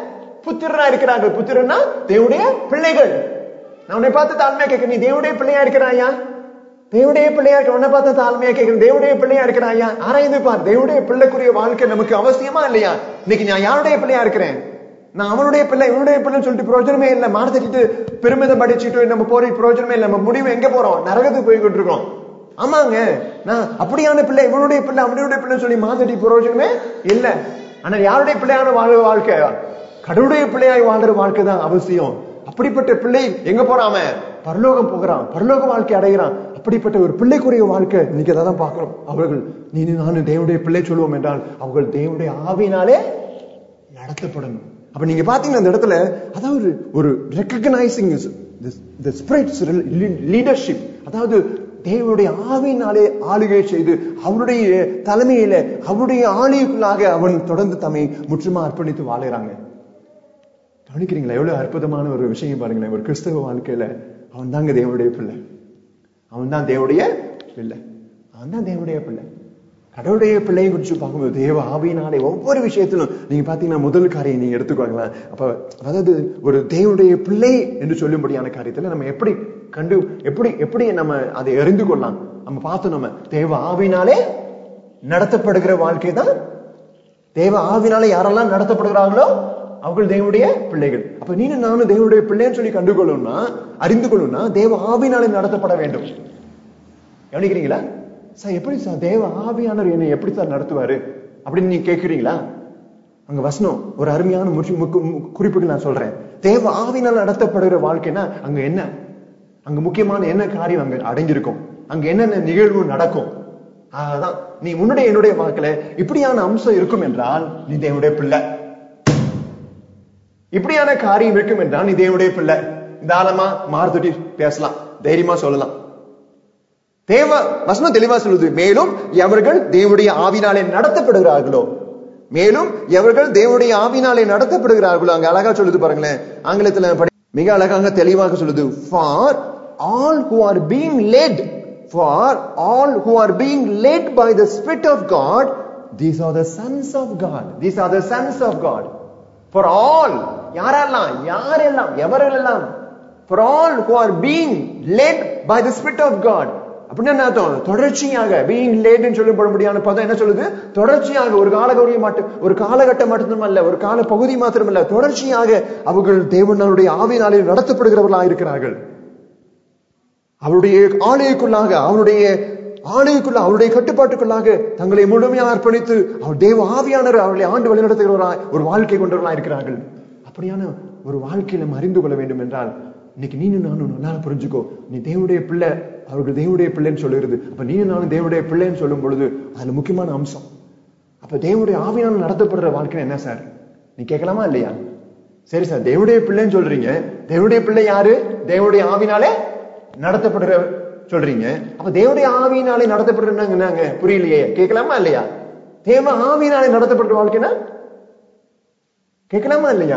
புத்திரனா இருக்கிறார்கள் புத்திரனா தேவனுடைய பிள்ளைகள் நான் உன்னை பார்த்து தாழ்மையா கேட்கிறேன் நீ தேவனுடைய பிள்ளையா இருக்கிறாயா தேவனுடைய பிள்ளையா இருக்க உன்னை பார்த்து தாழ்மையா கேட்கிறேன் தேவனுடைய பிள்ளையா இருக்கிறாயா ஆராய்ந்து பார் தேவனுடைய பிள்ளைக்குரிய வாழ்க்கை நமக்கு அவசியமா இல்லையா இன்னைக்கு நான் யாருடைய பிள்ளையா இருக்கிறேன் நான் அவனுடைய பிள்ளை இவனுடைய பிள்ளைன்னு சொல்லிட்டு பிரயோஜனமே இல்லை மானத்திட்டு பெருமிதம் படிச்சுட்டு நம்ம போற பிரயோஜனமே இல்லை நம்ம முடிவு எங்க போறோம் நரகத்துக்கு போய்கிட்டு இருக்கோம் ஆமாங்க நான் அப்படியான பிள்ளை இவனுடைய பிள்ளை அவனுடைய பிள்ளைன்னு சொல்லி மாத்தடி பிரயோஜனமே இல்ல ஆனா யாருடைய பிள்ளையான வாழ் வாழ்க்கை கடவுளுடைய பிள்ளையாய் வாழ்ற வாழ்க்கை தான் அவசியம் அப்படிப்பட்ட பிள்ளை எங்க போறாம பரலோகம் போகிறான் பரலோக வாழ்க்கை அடைகிறான் அப்படிப்பட்ட ஒரு பிள்ளைக்குரிய வாழ்க்கை இன்னைக்கு அதை தான் பார்க்கிறோம் அவர்கள் நீ நானும் தேவனுடைய பிள்ளை சொல்லுவோம் என்றால் அவர்கள் தேவனுடைய ஆவினாலே நடத்தப்படணும் அப்ப நீங்க பாத்தீங்கன்னா அந்த இடத்துல அதாவது ஒரு ரெக்கக்னைசிங் த ஸ்பிரிட்ஸ் லீடர்ஷிப் அதாவது தேவனுடைய ஆவினாலே ஆளுகை செய்து அவருடைய தலைமையில அவருடைய ஆளுகைக்குள்ளாக அவன் தொடர்ந்து தம்மை முற்றுமா அர்ப்பணித்து வாழுகிறாங்க கவனிக்கிறீங்களா எவ்வளவு அற்புதமான ஒரு விஷயம் பாருங்களேன் ஒரு கிறிஸ்தவ வாழ்க்கையில அவன் தாங்க தேவனுடைய பிள்ளை அவன் தான் தேவனுடைய பிள்ளை அவன் தான் தேவனுடைய பிள்ளை கடவுளுடைய பிள்ளையை குறிச்சு பார்க்கும்போது தேவ ஆவியினாலே ஒவ்வொரு விஷயத்திலும் நீங்க பாத்தீங்கன்னா முதல் காரியம் நீங்க எடுத்துக்கோங்களேன் அப்ப அதாவது ஒரு தேவனுடைய பிள்ளை என்று சொல்லும்படியான காரியத்துல நம்ம எப்படி கண்டு எப்படி எப்படி நம்ம அதை அறிந்து கொள்ளலாம் நம்ம பார்த்தோம் நம்ம தேவ ஆவினாலே நடத்தப்படுகிற வாழ்க்கை தான் தேவ ஆவினாலே யாரெல்லாம் நடத்தப்படுகிறார்களோ அவர்கள் தேவனுடைய பிள்ளைகள் அப்ப நீங்க நானும் தேவனுடைய பிள்ளைன்னு சொல்லி கண்டுகொள்ளணும்னா அறிந்து கொள்ளணும்னா தேவ ஆவினாலே நடத்தப்பட வேண்டும் கவனிக்கிறீங்களா சார் எப்படி சார் தேவ ஆவியானவர் என்னை எப்படி சார் நடத்துவாரு அப்படின்னு நீங்க கேட்கிறீங்களா அங்க வசனம் ஒரு அருமையான முற்றி- முக்கு- மு- குறிப்புகள் நான் சொல்றேன் தேவ ஆவினால் நடத்தப்படுகிற வாழ்க்கைனா அங்க என்ன அங்க முக்கியமான என்ன காரியம் அங்க அடங்கியிருக்கும் அங்க என்னென்ன நிகழ்வு நடக்கும் அதான் நீ உன்னுடைய என்னுடைய வாழ்க்கையில இப்படியான அம்சம் இருக்கும் என்றால் நீ தேவனுடைய பிள்ளை இப்படியான காரியம் இருக்கும் என்றால் நீ தேவனுடைய பிள்ளை தாராளமா மாறுதட்டி பேசலாம் தைரியமா சொல்லலாம் தேவ வசனம் தெளிவா சொல்லுது மேலும் எவர்கள் தேவனுடைய ஆவினாலே நடத்தப்படுகிறார்களோ மேலும் எவர்கள் தேவனுடைய ஆவினாலே நடத்தப்படுகிறார்களோ அங்க அழகா சொல்லுது பாருங்களேன் ஆங்கிலத்துல படி மிக அழகாக தெளிவாக சொல்லுது for all who are being led for all who are being led by the spirit of god these are the sons of god these are the sons of god for all யாரெல்லாம் யாரெல்லாம் எவரெல்லாம் for all who are being led by the spirit of god அப்படின்னா என்ன அர்த்தம் தொடர்ச்சியாக being லேட்னு சொல்லப்படும்படியான பதம் என்ன சொல்லுது தொடர்ச்சியாக ஒரு காலகௌரிய மட்டும் ஒரு காலகட்டம் மட்டுமல்ல ஒரு கால பகுதி மாத்திரமல்ல தொடர்ச்சியாக அவர்கள் தேவனுடைய ஆவினாலே நடத்தப்படுகிறவர்களாக இருக்கிறார்கள் அவருடைய ஆலயக்குள்ளாக அவருடைய ஆலயக்குள்ள அவருடைய கட்டுப்பாட்டுக்குள்ளாக தங்களை முழுமையாக அர்ப்பணித்து அவர் தேவ ஆவியானவர் அவர்களை ஆண்டு வழிநடத்துகிறவராய் ஒரு வாழ்க்கை கொண்டவர்களாக இருக்கிறார்கள் அப்படியான ஒரு வாழ்க்கையில நம்ம அறிந்து கொள்ள வேண்டும் என்றால் இன்னைக்கு நீனும் நானும் நல்லா புரிஞ்சுக்கோ நீ தேவனுடைய பிள்ளை அவர்கள் தேவனுடைய பிள்ளைன்னு சொல்லுகிறது அப்ப நீனும் நானும் தேவனுடைய பிள்ளைன்னு சொல்லும் பொழுது அதுல முக்கியமான அம்சம் அப்ப தேவனுடைய ஆவியானவர் நடத்தப்படுற வாழ்க்கை என்ன சார் நீ கேட்கலாமா இல்லையா சரி சார் தேவனுடைய பிள்ளைன்னு சொல்றீங்க தேவனுடைய பிள்ளை யாரு தேவனுடைய ஆவினாலே நடத்தப்படுற சொல்றீங்க அப்ப தேவனுடைய ஆவியினாலே நடத்தப்படுறாங்க என்னங்க புரியலையே கேட்கலாமா இல்லையா தேவ ஆவியினாலே நடத்தப்படுற வாழ்க்கைனா கேட்கலாமா இல்லையா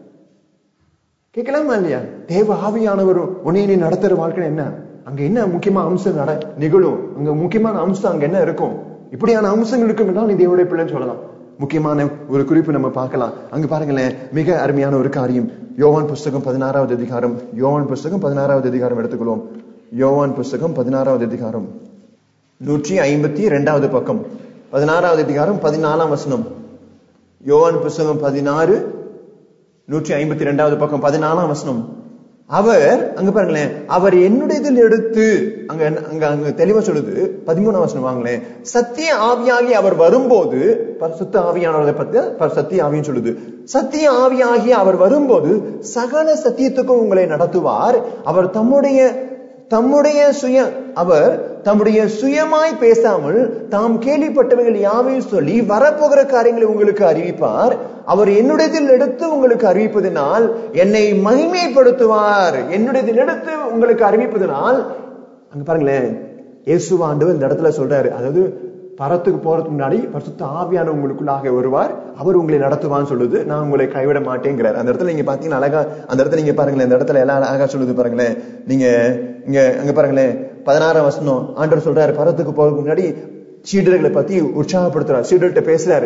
கேட்கலாமா இல்லையா தேவ ஆவியானவர் உன்னை நீ நடத்துற வாழ்க்கை என்ன அங்க என்ன முக்கியமான அம்சம் நட நிகழும் அங்க முக்கியமான அம்சம் அங்க என்ன இருக்கும் இப்படியான அம்சங்கள் இருக்கும் என்றால் நீ தேவனுடைய பிள்ளைன்னு சொல்லலாம் முக்கியமான ஒரு குறிப்பு நம்ம பார்க்கலாம் அங்க பாருங்களேன் மிக அருமையான ஒரு காரியம் யோவான் புஸ்தகம் பதினாறாவது அதிகாரம் யோவான் புஸ்தகம் பதினாறாவது அதிகாரம் எடுத்துக்கொள்வோம் யோவான் புஸ்தகம் பதினாறாவது அதிகாரம் நூற்றி ஐம்பத்தி இரண்டாவது பக்கம் பதினாறாவது அதிகாரம் பதினாலாம் வசனம் யோவான் புஸ்தகம் பதினாறு நூற்றி ஐம்பத்தி இரண்டாவது பக்கம் பதினாலாம் வசனம் அவர் அங்க பாருங்களேன் அவர் என்னுடையதில் எடுத்து அங்க அங்க அங்க தெளிவா சொல்லுது பதிமூணாம் வசனம் வாங்களேன் சத்திய ஆவியாகி அவர் வரும்போது பரிசுத்த ஆவியானவரை பத்தி ப- சத்திய ஆவின்னு சொல்லுது சத்திய ஆவியாகி அவர் வரும்போது சகல சத்தியத்துக்கும் உங்களை நடத்துவார் அவர் தம்முடைய தம்முடைய சுய அவர் தம்முடைய சுயமாய் பேசாமல் தாம் கேள்விப்பட்டவைகள் யாவையும் சொல்லி வரப்போகிற காரியங்களை உங்களுக்கு அறிவிப்பார் அவர் என்னுடையதில் எடுத்து உங்களுக்கு அறிவிப்பதனால் என்னை மகிமைப்படுத்துவார் என்னுடையதில் எடுத்து உங்களுக்கு அறிவிப்பதனால் அங்க பாருங்களேன் இயேசுவ ஆண்டவர் இந்த இடத்துல சொல்றாரு அதாவது பரத்துக்கு போறதுக்கு முன்னாடி பரிசுத்த ஆவியான உங்களுக்குள்ளாக வருவார் அவர் உங்களை நடத்துவான்னு சொல்லுது நான் உங்களை கைவிட மாட்டேங்கிறார் அந்த இடத்துல நீங்க பாத்தீங்கன்னா அழகா அந்த இடத்துல நீங்க பாருங்களேன் இந்த இடத்துல எல்லாம் அழகா சொல்லுது பாருங்களேன் நீங்க இங்க அங்க பாருங்களேன் பதினாறாம் வசனம் ஆண்டவர் சொல்றாரு பரத்துக்கு போறதுக்கு முன்னாடி சீடர்களை பத்தி உற்சாகப்படுத்துறாரு சீடர்கிட்ட பேசுறாரு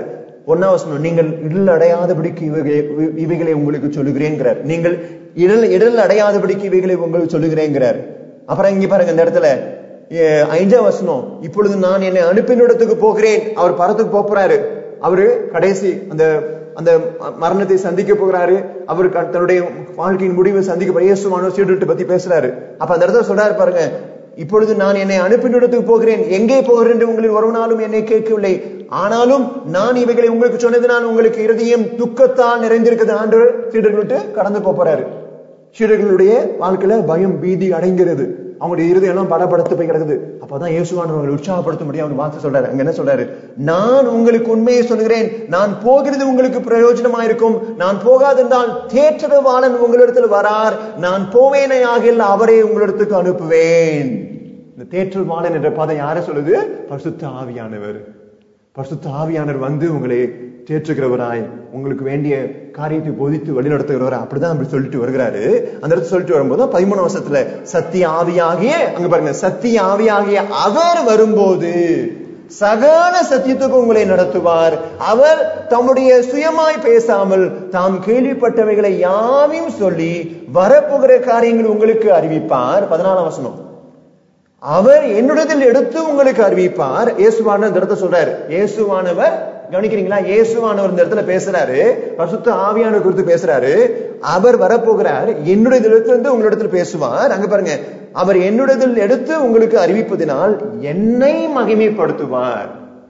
ஒன்னா வசனம் நீங்கள் இடல் அடையாதபடிக்கு இவைகளை இவைகளை உங்களுக்கு சொல்லுகிறேங்கிறார் நீங்கள் இடல் இடல் அடையாதபடிக்கு இவைகளை உங்களுக்கு சொல்லுகிறேங்கிறார் அப்புறம் இங்க பாருங்க இந்த இடத்துல அஹ், ஐந்தாம் வசனம் இப்பொழுது நான் என்னை அனுப்பின இடத்துக்கு போகிறேன் அவர் பரத்துக்கு போப் போறாரு அவரு கடைசி அந்த அந்த மரணத்தை சந்திக்க போகிறாரு அவர் க- தன்னுடைய வாழ்க்கையின் முடிவை சந்திக்க போற இயேசுவானவர் சீடர்கிட்ட பத்தி பேசுறாரு அப்ப அந்த இடத்துல சொல்றாரு பாருங்க இப்பொழுது நான் என்னை அனுப்பின இடத்துக்கு போகிறேன் எங்கே போகிறேன் என்று உங்களில் ஒருவனாலும் என்னை கேட்கவில்லை ஆனாலும் நான் இவைகளை உங்களுக்கு சொன்னது நான் உங்களுக்கு இருதயம் துக்கத்தால் நிறைந்திருக்கிறது ஆண்டு சீடர்கள் விட்டு கடந்து போப் போறாரு சீடர்களுடைய வாழ்க்கையில பயம் பீதி அடைங்கிறது அவங்களுடைய இருதயம் எல்லாம் படப்படுத்து போய் கிடக்குது அப்பதான் இயேசுவானவர்கள் உற்சாகப்படுத்த முடியும் அவங்க வார்த்தை சொல்றாரு அங்க என்ன சொல்றாரு நான் உங்களுக்கு உண்மையை சொல்கிறேன் நான் போகிறது உங்களுக்கு பிரயோஜனமா இருக்கும் நான் போகாதென்றால் தேற்றவாளன் உங்களிடத்தில் வரார் நான் போவேனே ஆகில் அவரே உங்களிடத்துக்கு அனுப்புவேன் இந்த தேற்றவாளன் என்ற பதம் யார சொல்லுது பரிசுத்த ஆவியானவர் பரிசுத்த ஆவியானவர் வந்து உங்களை தேற்றுகிறவராய் உங்களுக்கு வேண்டிய காரியத்தை போதித்து வழிநடத்துகிறவராய் அப்படிதான் அப்படி சொல்லிட்டு வருகிறாரு அந்த இடத்துல சொல்லிட்டு வரும்போது பதிமூணு வருஷத்துல சத்திய ஆவியாகிய அங்க பாருங்க சத்திய ஆவியாகிய அவர் வரும்போது சகல சத்தியத்துக்கு உங்களை நடத்துவார் அவர் தம்முடைய சுயமாய் பேசாமல் தாம் கேள்விப்பட்டவைகளை யாவையும் சொல்லி வரப்போகிற காரியங்கள் உங்களுக்கு அறிவிப்பார் பதினாலாம் வசனம் அவர் என்னிடத்தில் எடுத்து உங்களுக்கு அறிவிப்பார் இயேசுவானவர் இந்த இடத்துல சொல்றாரு இயேசுவானவர் கவனிக்கிறீங்களா இயேசுவானவர் இந்த இடத்துல பேசுறாரு பரிசுத்த ஆவியானவர் குறித்து பேசுறாரு அவர் வரப்போகிறார் என்னுடைய இடத்திலிருந்து உங்களிடத்தில் பேசுவார் அங்க பாருங்க அவர் என்னுடையதில் எடுத்து உங்களுக்கு அறிவிப்பதினால் என்னை மகிமைப்படுத்துவார்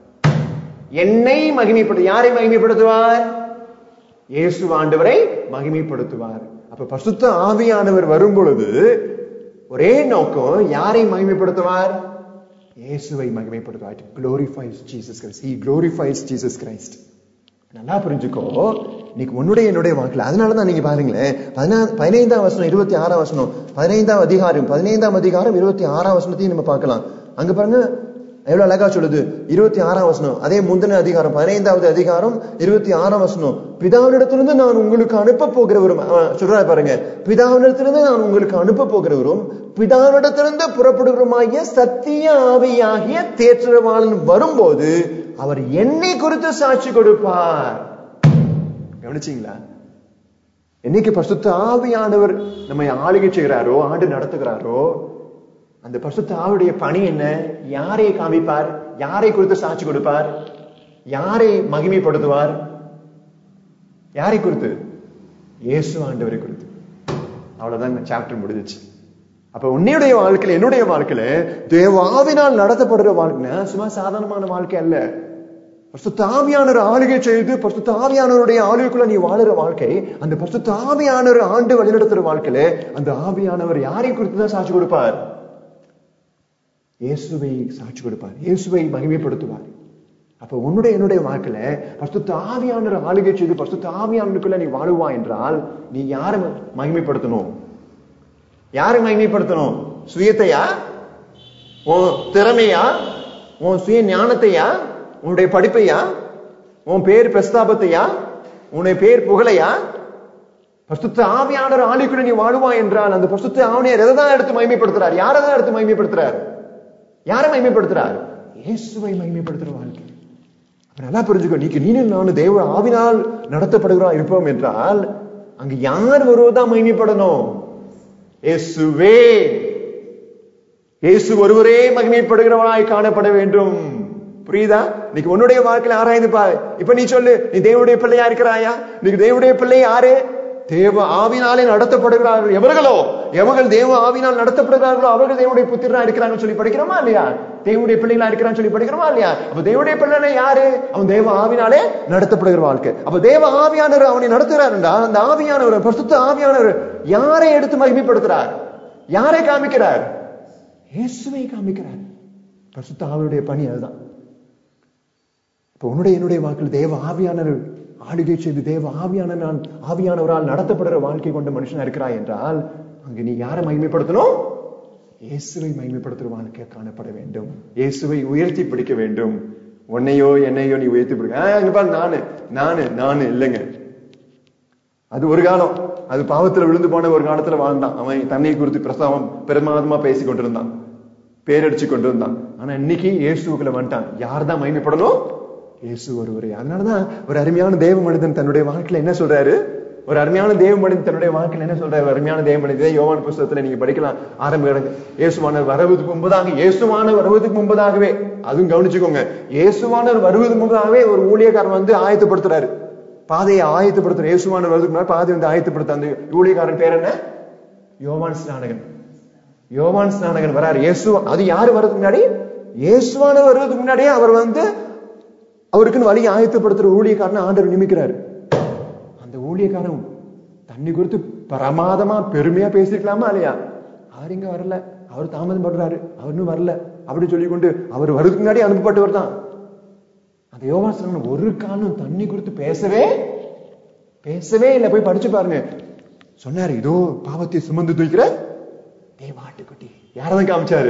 என்னை மகிமைப்படுத்து யாரை மகிமைப்படுத்துவார் இயேசு ஆண்டவரை மகிமைப்படுத்துவார் அப்ப பசுத்த ஆவியானவர் வரும் பொழுது ஒரே நோக்கம் யாரை மகிமைப்படுத்துவார் இயேசுவை மகிமைப்படுத்துவார் glorifies Jesus Christ he glorifies Jesus Christ நல்லா புரிஞ்சுக்கோ இன்னைக்கு உன்னுடைய என்னுடைய வாக்குல அதனாலதான் நீங்க பாருங்களேன் பதினா பதினைந்தாம் வசனம் இருபத்தி ஆறாம் வசனம் பதினைந்தாம் அதிகாரம் பதினைந்தாம் அதிகாரம் இருபத்தி ஆறாம் வசனத்தையும் நம்ம பார்க்கலாம் அங்க பாருங்க எவ்வளவு அழகா சொல்லுது இருபத்தி ஆறாம் வசனம் அதே முந்தின அதிகாரம் பதினைந்தாவது அதிகாரம் இருபத்தி ஆறாம் வசனம் பிதாவினிடத்திலிருந்து நான் உங்களுக்கு அனுப்ப போகிறவரும் அஹ், சொல்றாரு பாருங்க பிதாவினிடத்திலிருந்து நான் உங்களுக்கு அனுப்ப போகிறவரும் பிதாவினிடத்திலிருந்து புறப்படுகிறோமாகிய சத்திய ஆவியாகிய தேற்றவாளன் வரும்போது அவர் என்னை குறித்து சாட்சி கொடுப்பார் கவனிச்சீங்களா என்னைக்கு பரிசுத்த ஆவியானவர் நம்மை ஆளுகை செய்கிறாரோ ஆண்டு நடத்துகிறாரோ அந்த பரிசுத்த ஆவியுடைய பணி என்ன யாரை காமிப்பார் யாரை குறித்து சாட்சி கொடுப்பார் யாரை மகிமைப்படுத்துவார் யாரை குறித்து இயேசு ஆண்டவரை குறித்து அவ்வளவுதான் சாப்டர் முடிஞ்சிச்சு அப்ப உன்னுடைய வாழ்க்கையில என்னுடைய வாழ்க்கையில தேவாவினால் நடத்தப்படுற வாழ்க்கை சும்மா சாதாரணமான வாழ்க்கை அல்ல பரிசுத்த ஆவியானவர் ஆளுகை செய்து பரிசுத்த ஆவியானவருடைய ஆளுகைக்குள்ள நீ வாழுற வாழ்க்கை அந்த பரிசுத்த ஆவியானவர் ஆண்டு வழிநடத்துற வாழ்க்கையில அந்த ஆவியானவர் யாரை குறித்து தான் சாட்சி கொடுப்பார் இயேசுவை சாட்சி கொடுப்பார் இயேசுவை மகிமைப்படுத்துவார் அப்ப உன்னுடைய என்னுடைய வாழ்க்கையில பரிசுத்த ஆவியானவர் ஆளுகை செய்து பரிசுத்த ஆவியானவருக்குள்ள நீ வாழுவா என்றால் நீ யாரை மகிமைப்படுத்தணும் யாரை மகிமைப்படுத்தணும் சுயத்தையா உன் திறமையா உன் சுய ஞானத்தையா உன்னுடைய படிப்பையா உன் பேர் பிரஸ்தாபத்தையா உன்னுடைய பேர் புகழையா பசுத்த ஆவியானவர் ஆளுக்குள்ள நீ வாழுவா என்றால் அந்த பசுத்த ஆவியார் எதை தான் எடுத்து மகிமைப்படுத்துறார் யாரை தான் எடுத்து மகிமைப்படுத்துறார் யாரை மகிமைப்படுத்துறார் இயேசுவை மகிமைப்படுத்துற வாழ்க்கை அப்ப நல்லா புரிஞ்சுக்கோ நீக்கு நீனும் நானும் தேவ ஆவினால் நடத்தப்படுகிறோம் இருப்போம் என்றால் அங்க யார் ஒருவர்தான் மகிமைப்படணும் இயேசுவே இயேசு ஒருவரே மகிமைப்படுகிறவனாய் காணப்பட வேண்டும் புரியுதா இன்னைக்கு உன்னுடைய வாழ்க்கையில ஆராய்ந்து பாரு இப்ப நீ சொல்லு நீ தேவனுடைய பிள்ளையா இருக்கிறாயா இன்னைக்கு தேவனுடைய பிள்ளை யாரு தேவ ஆவினாலே நடத்தப்படுகிறார்கள் எவர்களோ எவர்கள் தேவ ஆவினால் நடத்தப்படுகிறார்களோ அவர்கள் தேவனுடைய புத்திரனா இருக்கிறாங்கன்னு சொல்லி படிக்கிறோமா இல்லையா தேவனுடைய பிள்ளைகளா இருக்கிறான்னு சொல்லி படிக்கிறோமா இல்லையா அப்ப தேவனுடைய பிள்ளை யாரு அவன் தேவ ஆவினாலே நடத்தப்படுகிற வாழ்க்கை அப்ப தேவ ஆவியானவர் அவனை நடத்துகிறாருண்டா அந்த ஆவியானவர் பரிசுத்த ஆவியானவர் யாரை எடுத்து மகிமைப்படுத்துறார் யாரை காமிக்கிறார் இயேசுவை காமிக்கிறார் பரிசுத்த ஆவியுடைய பணி அதுதான் இப்ப உன்னுடைய என்னுடைய வாக்கில் தேவ ஆவியானவர் ஆளுகை செய்து தேவ ஆவியான நான் ஆவியானவரால் நடத்தப்படுற வாழ்க்கை கொண்ட மனுஷனா இருக்கிறாய் என்றால் அங்க நீ யாரை மகிமைப்படுத்தணும் இயேசுவை மகிமைப்படுத்துற வாழ்க்கை காணப்பட வேண்டும் இயேசுவை உயர்த்தி பிடிக்க வேண்டும் உன்னையோ என்னையோ நீ உயர்த்தி பிடிக்க ஆஹ், இங்க பாரு நானு நானு நானு இல்லைங்க அது ஒரு காலம் அது பாவத்துல விழுந்து போன ஒரு காலத்துல வாழ்ந்தான் அவன் தன்னை குறித்து பிரஸ்தாவம் பிரமாதமா பேசி கொண்டிருந்தான் பேரடிச்சு கொண்டிருந்தான் ஆனா இன்னைக்கு இயேசுக்குள்ள வந்துட்டான் யார் தான் மகிமைப்படணும் இயேசு ஒருவரே அதனாலதான் ஒரு அருமையான தேவ மனிதன் தன்னுடைய வாழ்க்கையில என்ன சொல்றாரு ஒரு அருமையான தேவ மனிதன் தன்னுடைய வாழ்க்கையில என்ன சொல்றாரு ஒரு அருமையான தேவ மனிதன் யோவான் புஸ்தகத்துல நீங்க படிக்கலாம் ஆரம்பிக்கிறாங்க இயேசுவானவர் வருவதுக்கு முன்பதாக இயேசுவானவர் வருவதுக்கு முன்பதாகவே அதுவும் கவனிச்சுக்கோங்க இயேசுவானவர் வருவதுக்கு முன்பதாகவே ஒரு ஊழியக்காரன் வந்து ஆயத்தப்படுத்துறாரு பாதையை ஆயத்தப்படுத்துற இயேசுவானவர் வருவதுக்கு முன்னாடி பாதை வந்து ஆயத்தப்படுத்த அந்த ஊழியக்காரன் பேர் என்ன யோவான் ஸ்நானகன் யோவான் ஸ்நானகன் வராரு இயேசு அது யாரு வர்றதுக்கு முன்னாடி இயேசுவானவர் வர்றதுக்கு முன்னாடியே அவர் வந்து அவருக்குன்னு வழியை ஆயத்தப்படுத்துற ஊழியக்காரனை ஆண்டவர் நியமிக்கிறாரு அந்த ஊழியக்காரன் தண்ணி குறித்து பிரமாதமா பெருமையா பேசிருக்கலாமா இல்லையா அவர் இங்க வரல அவர் தாமதம் பண்றாரு அவர் இன்னும் வரல அப்படி சொல்லி கொண்டு அவர் வருதுக்கு முன்னாடி அனுப்பப்பட்டவர் தான் அந்த யோகாசனம் ஒரு காலம் தண்ணி குறித்து பேசவே பேசவே இல்லை போய் படிச்சு பாருங்க சொன்னாரு இதோ பாவத்தை சுமந்து தூக்கிற தேவாட்டுக்குட்டி யாரதான் காமிச்சாரு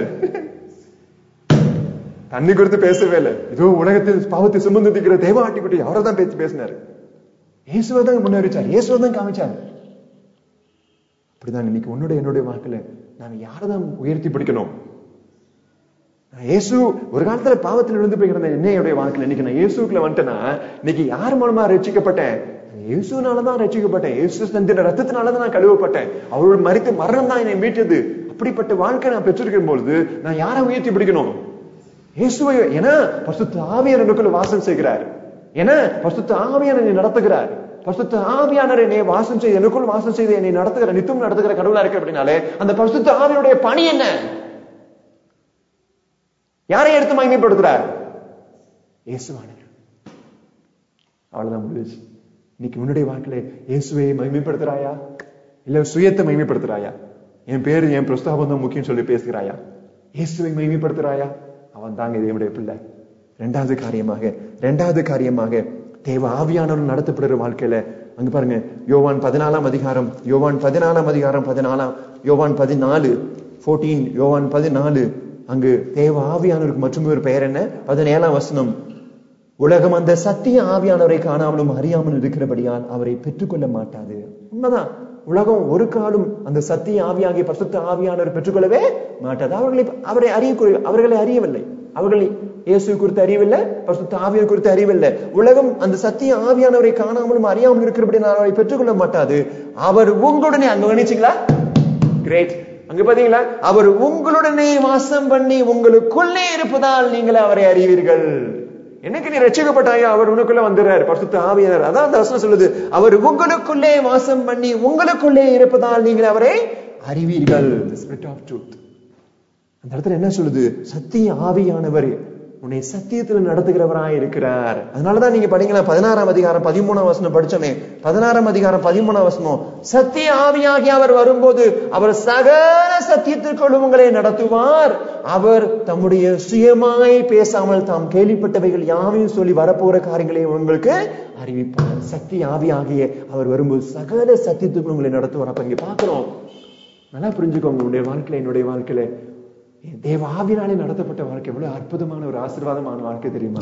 தண்ணி குறித்து பேசவே இல்லை இதோ உலகத்தில் பாவத்தை சுமந்து தூக்கிற தேவாட்டுக்குட்டி அவரை தான் பேச்சு பேசினாரு இயேசுவை தான் முன்னேறிச்சார் இயேசுவை தான் காமிச்சார் அப்படிதான் இன்னைக்கு உன்னுடைய என்னுடைய வாழ்க்கையில நாம யாரை தான் உயர்த்தி பிடிக்கணும் நான் இயேசு ஒரு காலத்துல பாவத்தில் விழுந்து போய் கிடந்த என்னையுடைய வாழ்க்கையில இன்னைக்கு நான் இயேசுக்குள்ள வந்துட்டேன்னா இன்னைக்கு யார் மூலமா ரட்சிக்கப்பட்டேன் இயேசுனாலதான் ரட்சிக்கப்பட்டேன் இயேசு தந்திர ரத்தத்தினாலதான் நான் கழுவப்பட்டேன் அவரோட மறித்து மரணம் தான் என்னை மீட்டது அப்படிப்பட்ட வாழ்க்கை நான் பெற்றிருக்கும் பொழுது நான் யாரை உயர்த்தி பிடிக்கணும் இயேசுவை ஏன்னா பசுத்த ஆவியார் எனக்குள்ள வாசம் செய்கிறார் ஏன்னா பசுத்த ஆவியார் என்னை நடத்துகிறார் பசுத்த ஆவியானவர் என்னை வாசம் செய்து எனக்குள் வாசம் செய்து என்னை நடத்துகிற நித்தம் நடத்துகிற கடவுளா இருக்கு அப்படின்னாலே அந்த பசுத்த ஆவியுடைய பணி என்ன யாரை எடுத்து மகிமைப்படுத்துறார் இயேசுவானவர் அவ்வளவுதான் முடிஞ்சிச்சு இன்னைக்கு உன்னுடைய வாழ்க்கையில இயேசுவை மகிமைப்படுத்துறாயா இல்ல சுயத்தை மகிமைப்படுத்துறாயா என் பேரு என் பிரஸ்தாபம் தான் முக்கியம் சொல்லி பேசுகிறாயா இயேசுவை மகிமைப்படுத்துறாயா அவன் தாங்க தேவனுடைய பிள்ளை ரெண்டாவது காரியமாக ரெண்டாவது காரியமாக தேவ ஆவியானவர் நடத்தப்படுற வாழ்க்கையில அங்க பாருங்க யோவான் பதினாலாம் அதிகாரம் யோவான் பதினாலாம் அதிகாரம் பதினாலாம் யோவான் பதினாலு போர்டீன் யோவான் பதினாலு அங்கு தேவ ஆவியானவருக்கு மற்றும் ஒரு பெயர் என்ன பதினேழாம் வசனம் உலகம் அந்த சத்திய ஆவியானவரை காணாமலும் அறியாமல் இருக்கிறபடியால் அவரை பெற்றுக்கொள்ள மாட்டாது உண்மைதான் உலகம் ஒரு காலம் அந்த சத்திய ஆவியாகிய பசுத்த ஆவியானவர் பெற்றுக்கொள்ளவே மாட்டாது அவர்களை அவரை அறிய அவர்களை அறியவில்லை அவர்களை இயேசு குறித்து அறிவில்லை பசுத்த ஆவியர் குறித்து அறிவில்லை உலகம் அந்த சத்திய ஆவியானவரை காணாமலும் அறியாமல் இருக்கிறபடியால் அவரை பெற்றுக்கொள்ள மாட்டாது அவர் உங்களுடனே அங்க கவனிச்சிங்களா கிரேட் அங்க பாத்தீங்களா அவர் உங்களுடனே வாசம் பண்ணி உங்களுக்குள்ளே இருப்பதால் நீங்கள் அவரை அறிவீர்கள் என்னைக்கு நீ ரட்சிக்கப்பட்டாயோ அவர் உனக்குள்ள வந்துடுறாரு பரிசுத்த ஆவியார் அதான் அந்த வசனம் சொல்லுது அவர் உங்களுக்குள்ளே வாசம் பண்ணி உங்களுக்குள்ளே இருப்பதால் நீங்கள் அவரை அறிவீர்கள் ஸ்பிரிட் ஆஃப் ட்ரூத் அந்த இடத்துல என்ன சொல்லுது சத்திய ஆவியானவர் உன்னை சத்தியத்துல நடத்துகிறவராய் இருக்கிறார் அதனாலதான் நீங்க படிங்களா பதினாறாம் அதிகாரம் பதிமூணாம் வசனம் படிச்சோமே பதினாறாம் அதிகாரம் பதிமூணாம் வசனம் சத்திய ஆவியாகி அவர் வரும்போது அவர் சகல சத்தியத்திற்குள் உங்களை நடத்துவார் அவர் தம்முடைய சுயமாய் பேசாமல் தாம் கேள்விப்பட்டவைகள் யாவையும் சொல்லி வரப்போற காரியங்களை உங்களுக்கு அறிவிப்பார் சத்திய ஆவியாகிய அவர் வரும்போது சகல சத்தியத்துக்குள் உங்களை நடத்துவார் அப்ப இங்க பாக்குறோம் நல்லா புரிஞ்சுக்கோங்க உங்களுடைய வாழ்க்கையில என்னுடைய வாழ்க்கையில தேவ ஆவினாலே நடத்தப்பட்ட வாழ்க்கை எவ்வளவு அற்புதமான ஒரு ஆசீர்வாதமான வாழ்க்கை தெரியுமா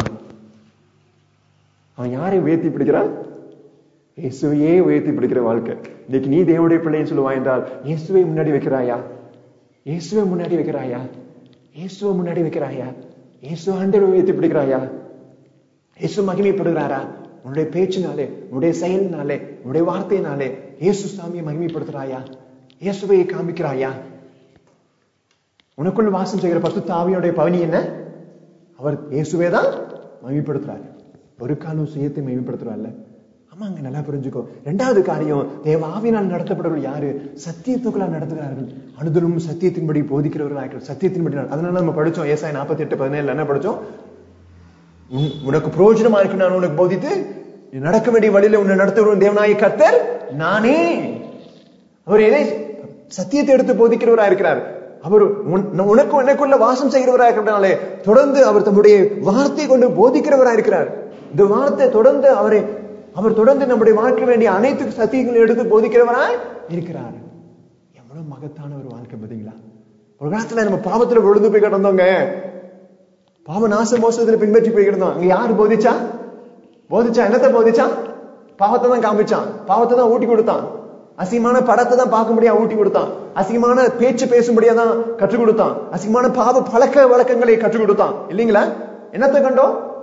அவன் யாரை உயர்த்தி பிடிக்கிறான் இயேசுவையே உயர்த்தி பிடிக்கிற வாழ்க்கை இன்னைக்கு நீ தேவனுடைய பிள்ளைன்னு சொல்லுவா என்றால் இயேசுவை முன்னாடி வைக்கிறாயா இயேசுவை முன்னாடி வைக்கிறாயா இயேசுவை முன்னாடி வைக்கிறாயா இயேசு ஆண்டரை உயர்த்தி பிடிக்கிறாயா இயேசு மகிமைப்படுகிறாரா உன்னுடைய பேச்சினாலே உன்னுடைய செயலினாலே உன்னுடைய வார்த்தையினாலே இயேசு சாமியை மகிமைப்படுத்துறாயா இயேசுவை காமிக்கிறாயா உனக்குள் வாசம் செய்கிற பசு தாவியோடைய பவனி என்ன அவர் இயேசுவே தான் மகிமைப்படுத்துறாரு ஒரு காலம் சுயத்தை மகிமைப்படுத்துறாருல்ல ஆமா அங்க நல்லா புரிஞ்சுக்கோ ரெண்டாவது காரியம் தேவ ஆவினால் நடத்தப்படுறவர்கள் யாரு சத்தியத்துக்குள்ளால் நடத்துகிறார்கள் அனுதலும் சத்தியத்தின்படி போதிக்கிறவர்கள் சத்தியத்தின்படி அதனால நம்ம படிச்சோம் ஏசாய் நாற்பத்தி எட்டு பதினேழுல என்ன படிச்சோம் உனக்கு பிரயோஜனமா இருக்கு நான் உனக்கு போதித்து நடக்க வேண்டிய வழியில உன்னை நடத்துகிறவன் தேவனாய கர்த்தர் நானே அவர் எதை சத்தியத்தை எடுத்து போதிக்கிறவரா இருக்கிறார் அவர் உனக்கு எனக்குள்ள வாசம் செய்கிறவராக இருக்கிறனாலே தொடர்ந்து அவர் தம்முடைய வார்த்தை கொண்டு போதிக்கிறவராக இருக்கிறார் இந்த வார்த்தை தொடர்ந்து அவரை அவர் தொடர்ந்து நம்முடைய வாழ்க்கை வேண்டிய அனைத்து சத்தியங்களையும் எடுத்து போதிக்கிறவராய் இருக்கிறார் எவ்வளவு மகத்தான ஒரு வாழ்க்கை பார்த்தீங்களா ஒரு காலத்துல நம்ம பாவத்துல விழுந்து போய் கிடந்தோங்க பாவ நாச மோசத்துல பின்பற்றி போய் கிடந்தோம் அங்க யாரு போதிச்சா போதிச்சா என்னத்தை போதிச்சா பாவத்தை தான் காமிச்சான் பாவத்தை தான் ஊட்டி கொடுத்தான் அசிங்கமான படத்தை தான் பார்க்க முடியாது ஊட்டி கொடுத்தான் அசிங்கமான பேச்சு பேசும்படியா தான் கற்றுக் கொடுத்தான் அசிங்கமான பாவ பழக்க வழக்கங்களை கற்றுக் கொடுத்தான் இல்லைங்களா என்னத்தை கண்டோம்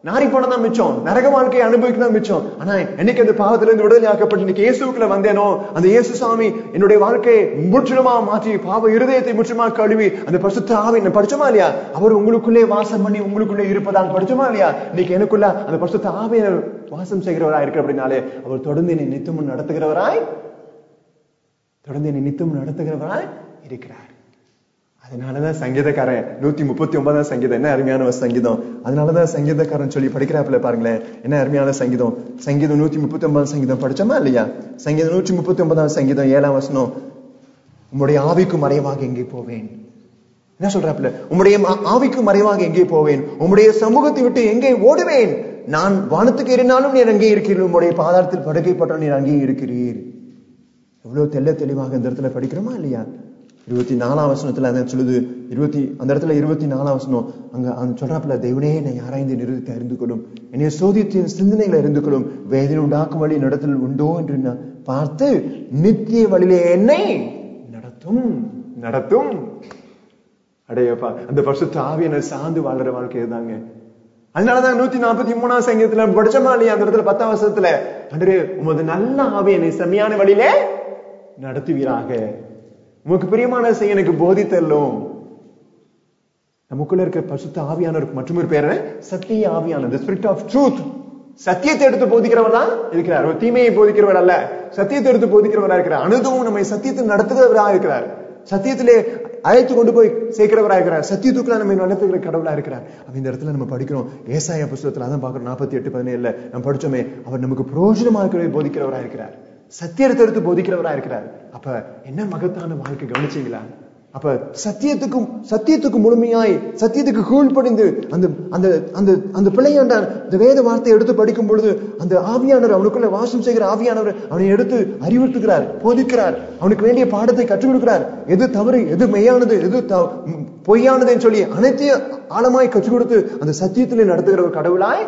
நாரி போன தான் மிச்சம் நரக வாழ்க்கையை அனுபவிக்க தான் மிச்சம் ஆனா என்னைக்கு அந்த பாவத்துல இருந்து விடுதலை ஆக்கப்பட்டு இன்னைக்கு இயேசுக்குள்ள வந்தேனோ அந்த இயேசு சாமி என்னுடைய வாழ்க்கையை முற்றிலுமா மாற்றி பாவ இருதயத்தை முற்றிலுமா கழுவி அந்த பரிசுத்த ஆவி நான் படிச்சோமா இல்லையா அவர் உங்களுக்குள்ளே வாசம் பண்ணி உங்களுக்குள்ளே இருப்பதால் படிச்சோமா இல்லையா இன்னைக்கு எனக்குள்ள அந்த பரிசுத்த ஆவியை வாசம் செய்கிறவராய் இருக்கிற அப்படின்னாலே அவர் தொடர்ந்து என்னை நித்தமும் நடத்துகிறவராய் தொடர்ந்து என்னை நித்தமும் நடத்துகிறவராய் இருக்கிறார் அதனாலதான் சங்கீதக்காரன் நூத்தி முப்பத்தி ஒன்பதாம் சங்கீதம் என்ன அருமையான ஒரு சங்கீதம் அதனாலதான் சங்கீதக்காரன் சொல்லி படிக்கிறாப்புல பாருங்களேன் என்ன அருமையான சங்கீதம் சங்கீதம் நூத்தி முப்பத்தி ஒன்பதாம் சங்கீதம் படிச்சோமா இல்லையா சங்கீதம் நூற்றி முப்பத்தி ஒன்பதாம் சங்கீதம் ஏழாம் வசனம் உம்முடைய ஆவிக்கு மறைவாக எங்கே போவேன் என்ன சொல்றாப்புல உம்முடைய ம- ஆவிக்கு மறைவாக எங்கே போவேன் உம்முடைய சமூகத்தை விட்டு எங்கே ஓடுவேன் நான் வானத்துக்கு ஏறினாலும் நீர் அங்கே இருக்கிறீர் உம்முடைய பாதாளத்தில் படுக்கைப்பட்ட நீர் அங்கே இருக்கிறீர் எவ்வளவு தெள்ள தெளிவாக இந்த இடத்துல படிக்கிறோமா இல்லையா இருபத்தி நாலாம் வசனத்துல அதான் சொல்லுது இருபத்தி அந்த இடத்துல இருபத்தி நாலாம் வசனம் அங்க அந்த சொல்றாப்புல தேவனே என்னை ஆராய்ந்து நிறுத்தி அறிந்து கொள்ளும் என்னை சோதித்து என் சிந்தனைகளை அறிந்து கொள்ளும் வேதனை உண்டாக்கும் வழி நடத்தல் உண்டோ என்று நான் பார்த்து நித்திய வழியிலே என்னை நடத்தும் நடத்தும் அடையப்பா அந்த பரிசுத்த ஆவியனை சார்ந்து வாழ்ற வாழ்க்கை தாங்க அதனாலதான் நூத்தி நாற்பத்தி மூணாம் சங்கீதத்துல படிச்சோமா இல்லையா அந்த இடத்துல பத்தாம் வருஷத்துல அன்றே உமது நல்ல ஆவியனை செம்மையான வழியிலே நடத்துவீராக உமக்கு பிரியமான செய்ய எனக்கு போதித்தல்லும் நமக்குள்ள இருக்கிற பரிசுத்த ஆவியானவருக்கு மற்றொரு பேர் என்ன? சத்திய ஆவியானவர் ஸ்பிரிட் ஆஃப் ட்ரூத் சத்தியத்தை எடுத்து போதிக்கிறவர் தான் இருக்கிறார் ஒரு தீமையை போதிக்கிறவர் அல்ல சத்தியத்தை எடுத்து போதிக்கிறவரா இருக்கிறார் அனுதவும் நம்மை சத்தியத்தை நடத்துகிறவரா இருக்கிறார் சத்தியத்திலே அழைத்து கொண்டு போய் சேர்க்கிறவரா இருக்கிறார் சத்தியத்துக்குள்ள நம்ம நடத்துகிற கடவுளா இருக்கிறார் அப்ப இந்த இடத்துல நம்ம படிக்கிறோம் ஏசாய புஸ்தகத்துல அதான் பார்க்கிறோம் நாற்பத்தி எட்டு பதினேழுல நம்ம படிச்சோமே அவர் நமக்கு பிரயோஜனமா இருக்கிற போதிக்கிறவரா இருக்கிறார் சத்தியத்தை எடுத்து போதிக்கிறவரா இருக்கிறார் அப்ப என்ன மகத்தான வாழ்க்கை கவனிச்சீங்களா அப்ப சத்தியத்துக்கும் சத்தியத்துக்கு முழுமையாய் சத்தியத்துக்கு கீழ்ப்படிந்து அந்த அந்த அந்த அந்த பிள்ளையாண்ட இந்த வேத வார்த்தையை எடுத்து படிக்கும் பொழுது அந்த ஆவியானவர் அவனுக்குள்ள வாசம் செய்கிற ஆவியானவர் அவனை எடுத்து அறிவுறுத்துகிறார் போதிக்கிறார் அவனுக்கு வேண்டிய பாடத்தை கற்றுக் கொடுக்கிறார் எது தவறு எது மெய்யானது எது த- ம், பொய்யானதுன்னு சொல்லி அனைத்தையும் ஆழமாய் கற்றுக் கொடுத்து அந்த சத்தியத்திலே நடத்துகிற ஒரு கடவுளாய்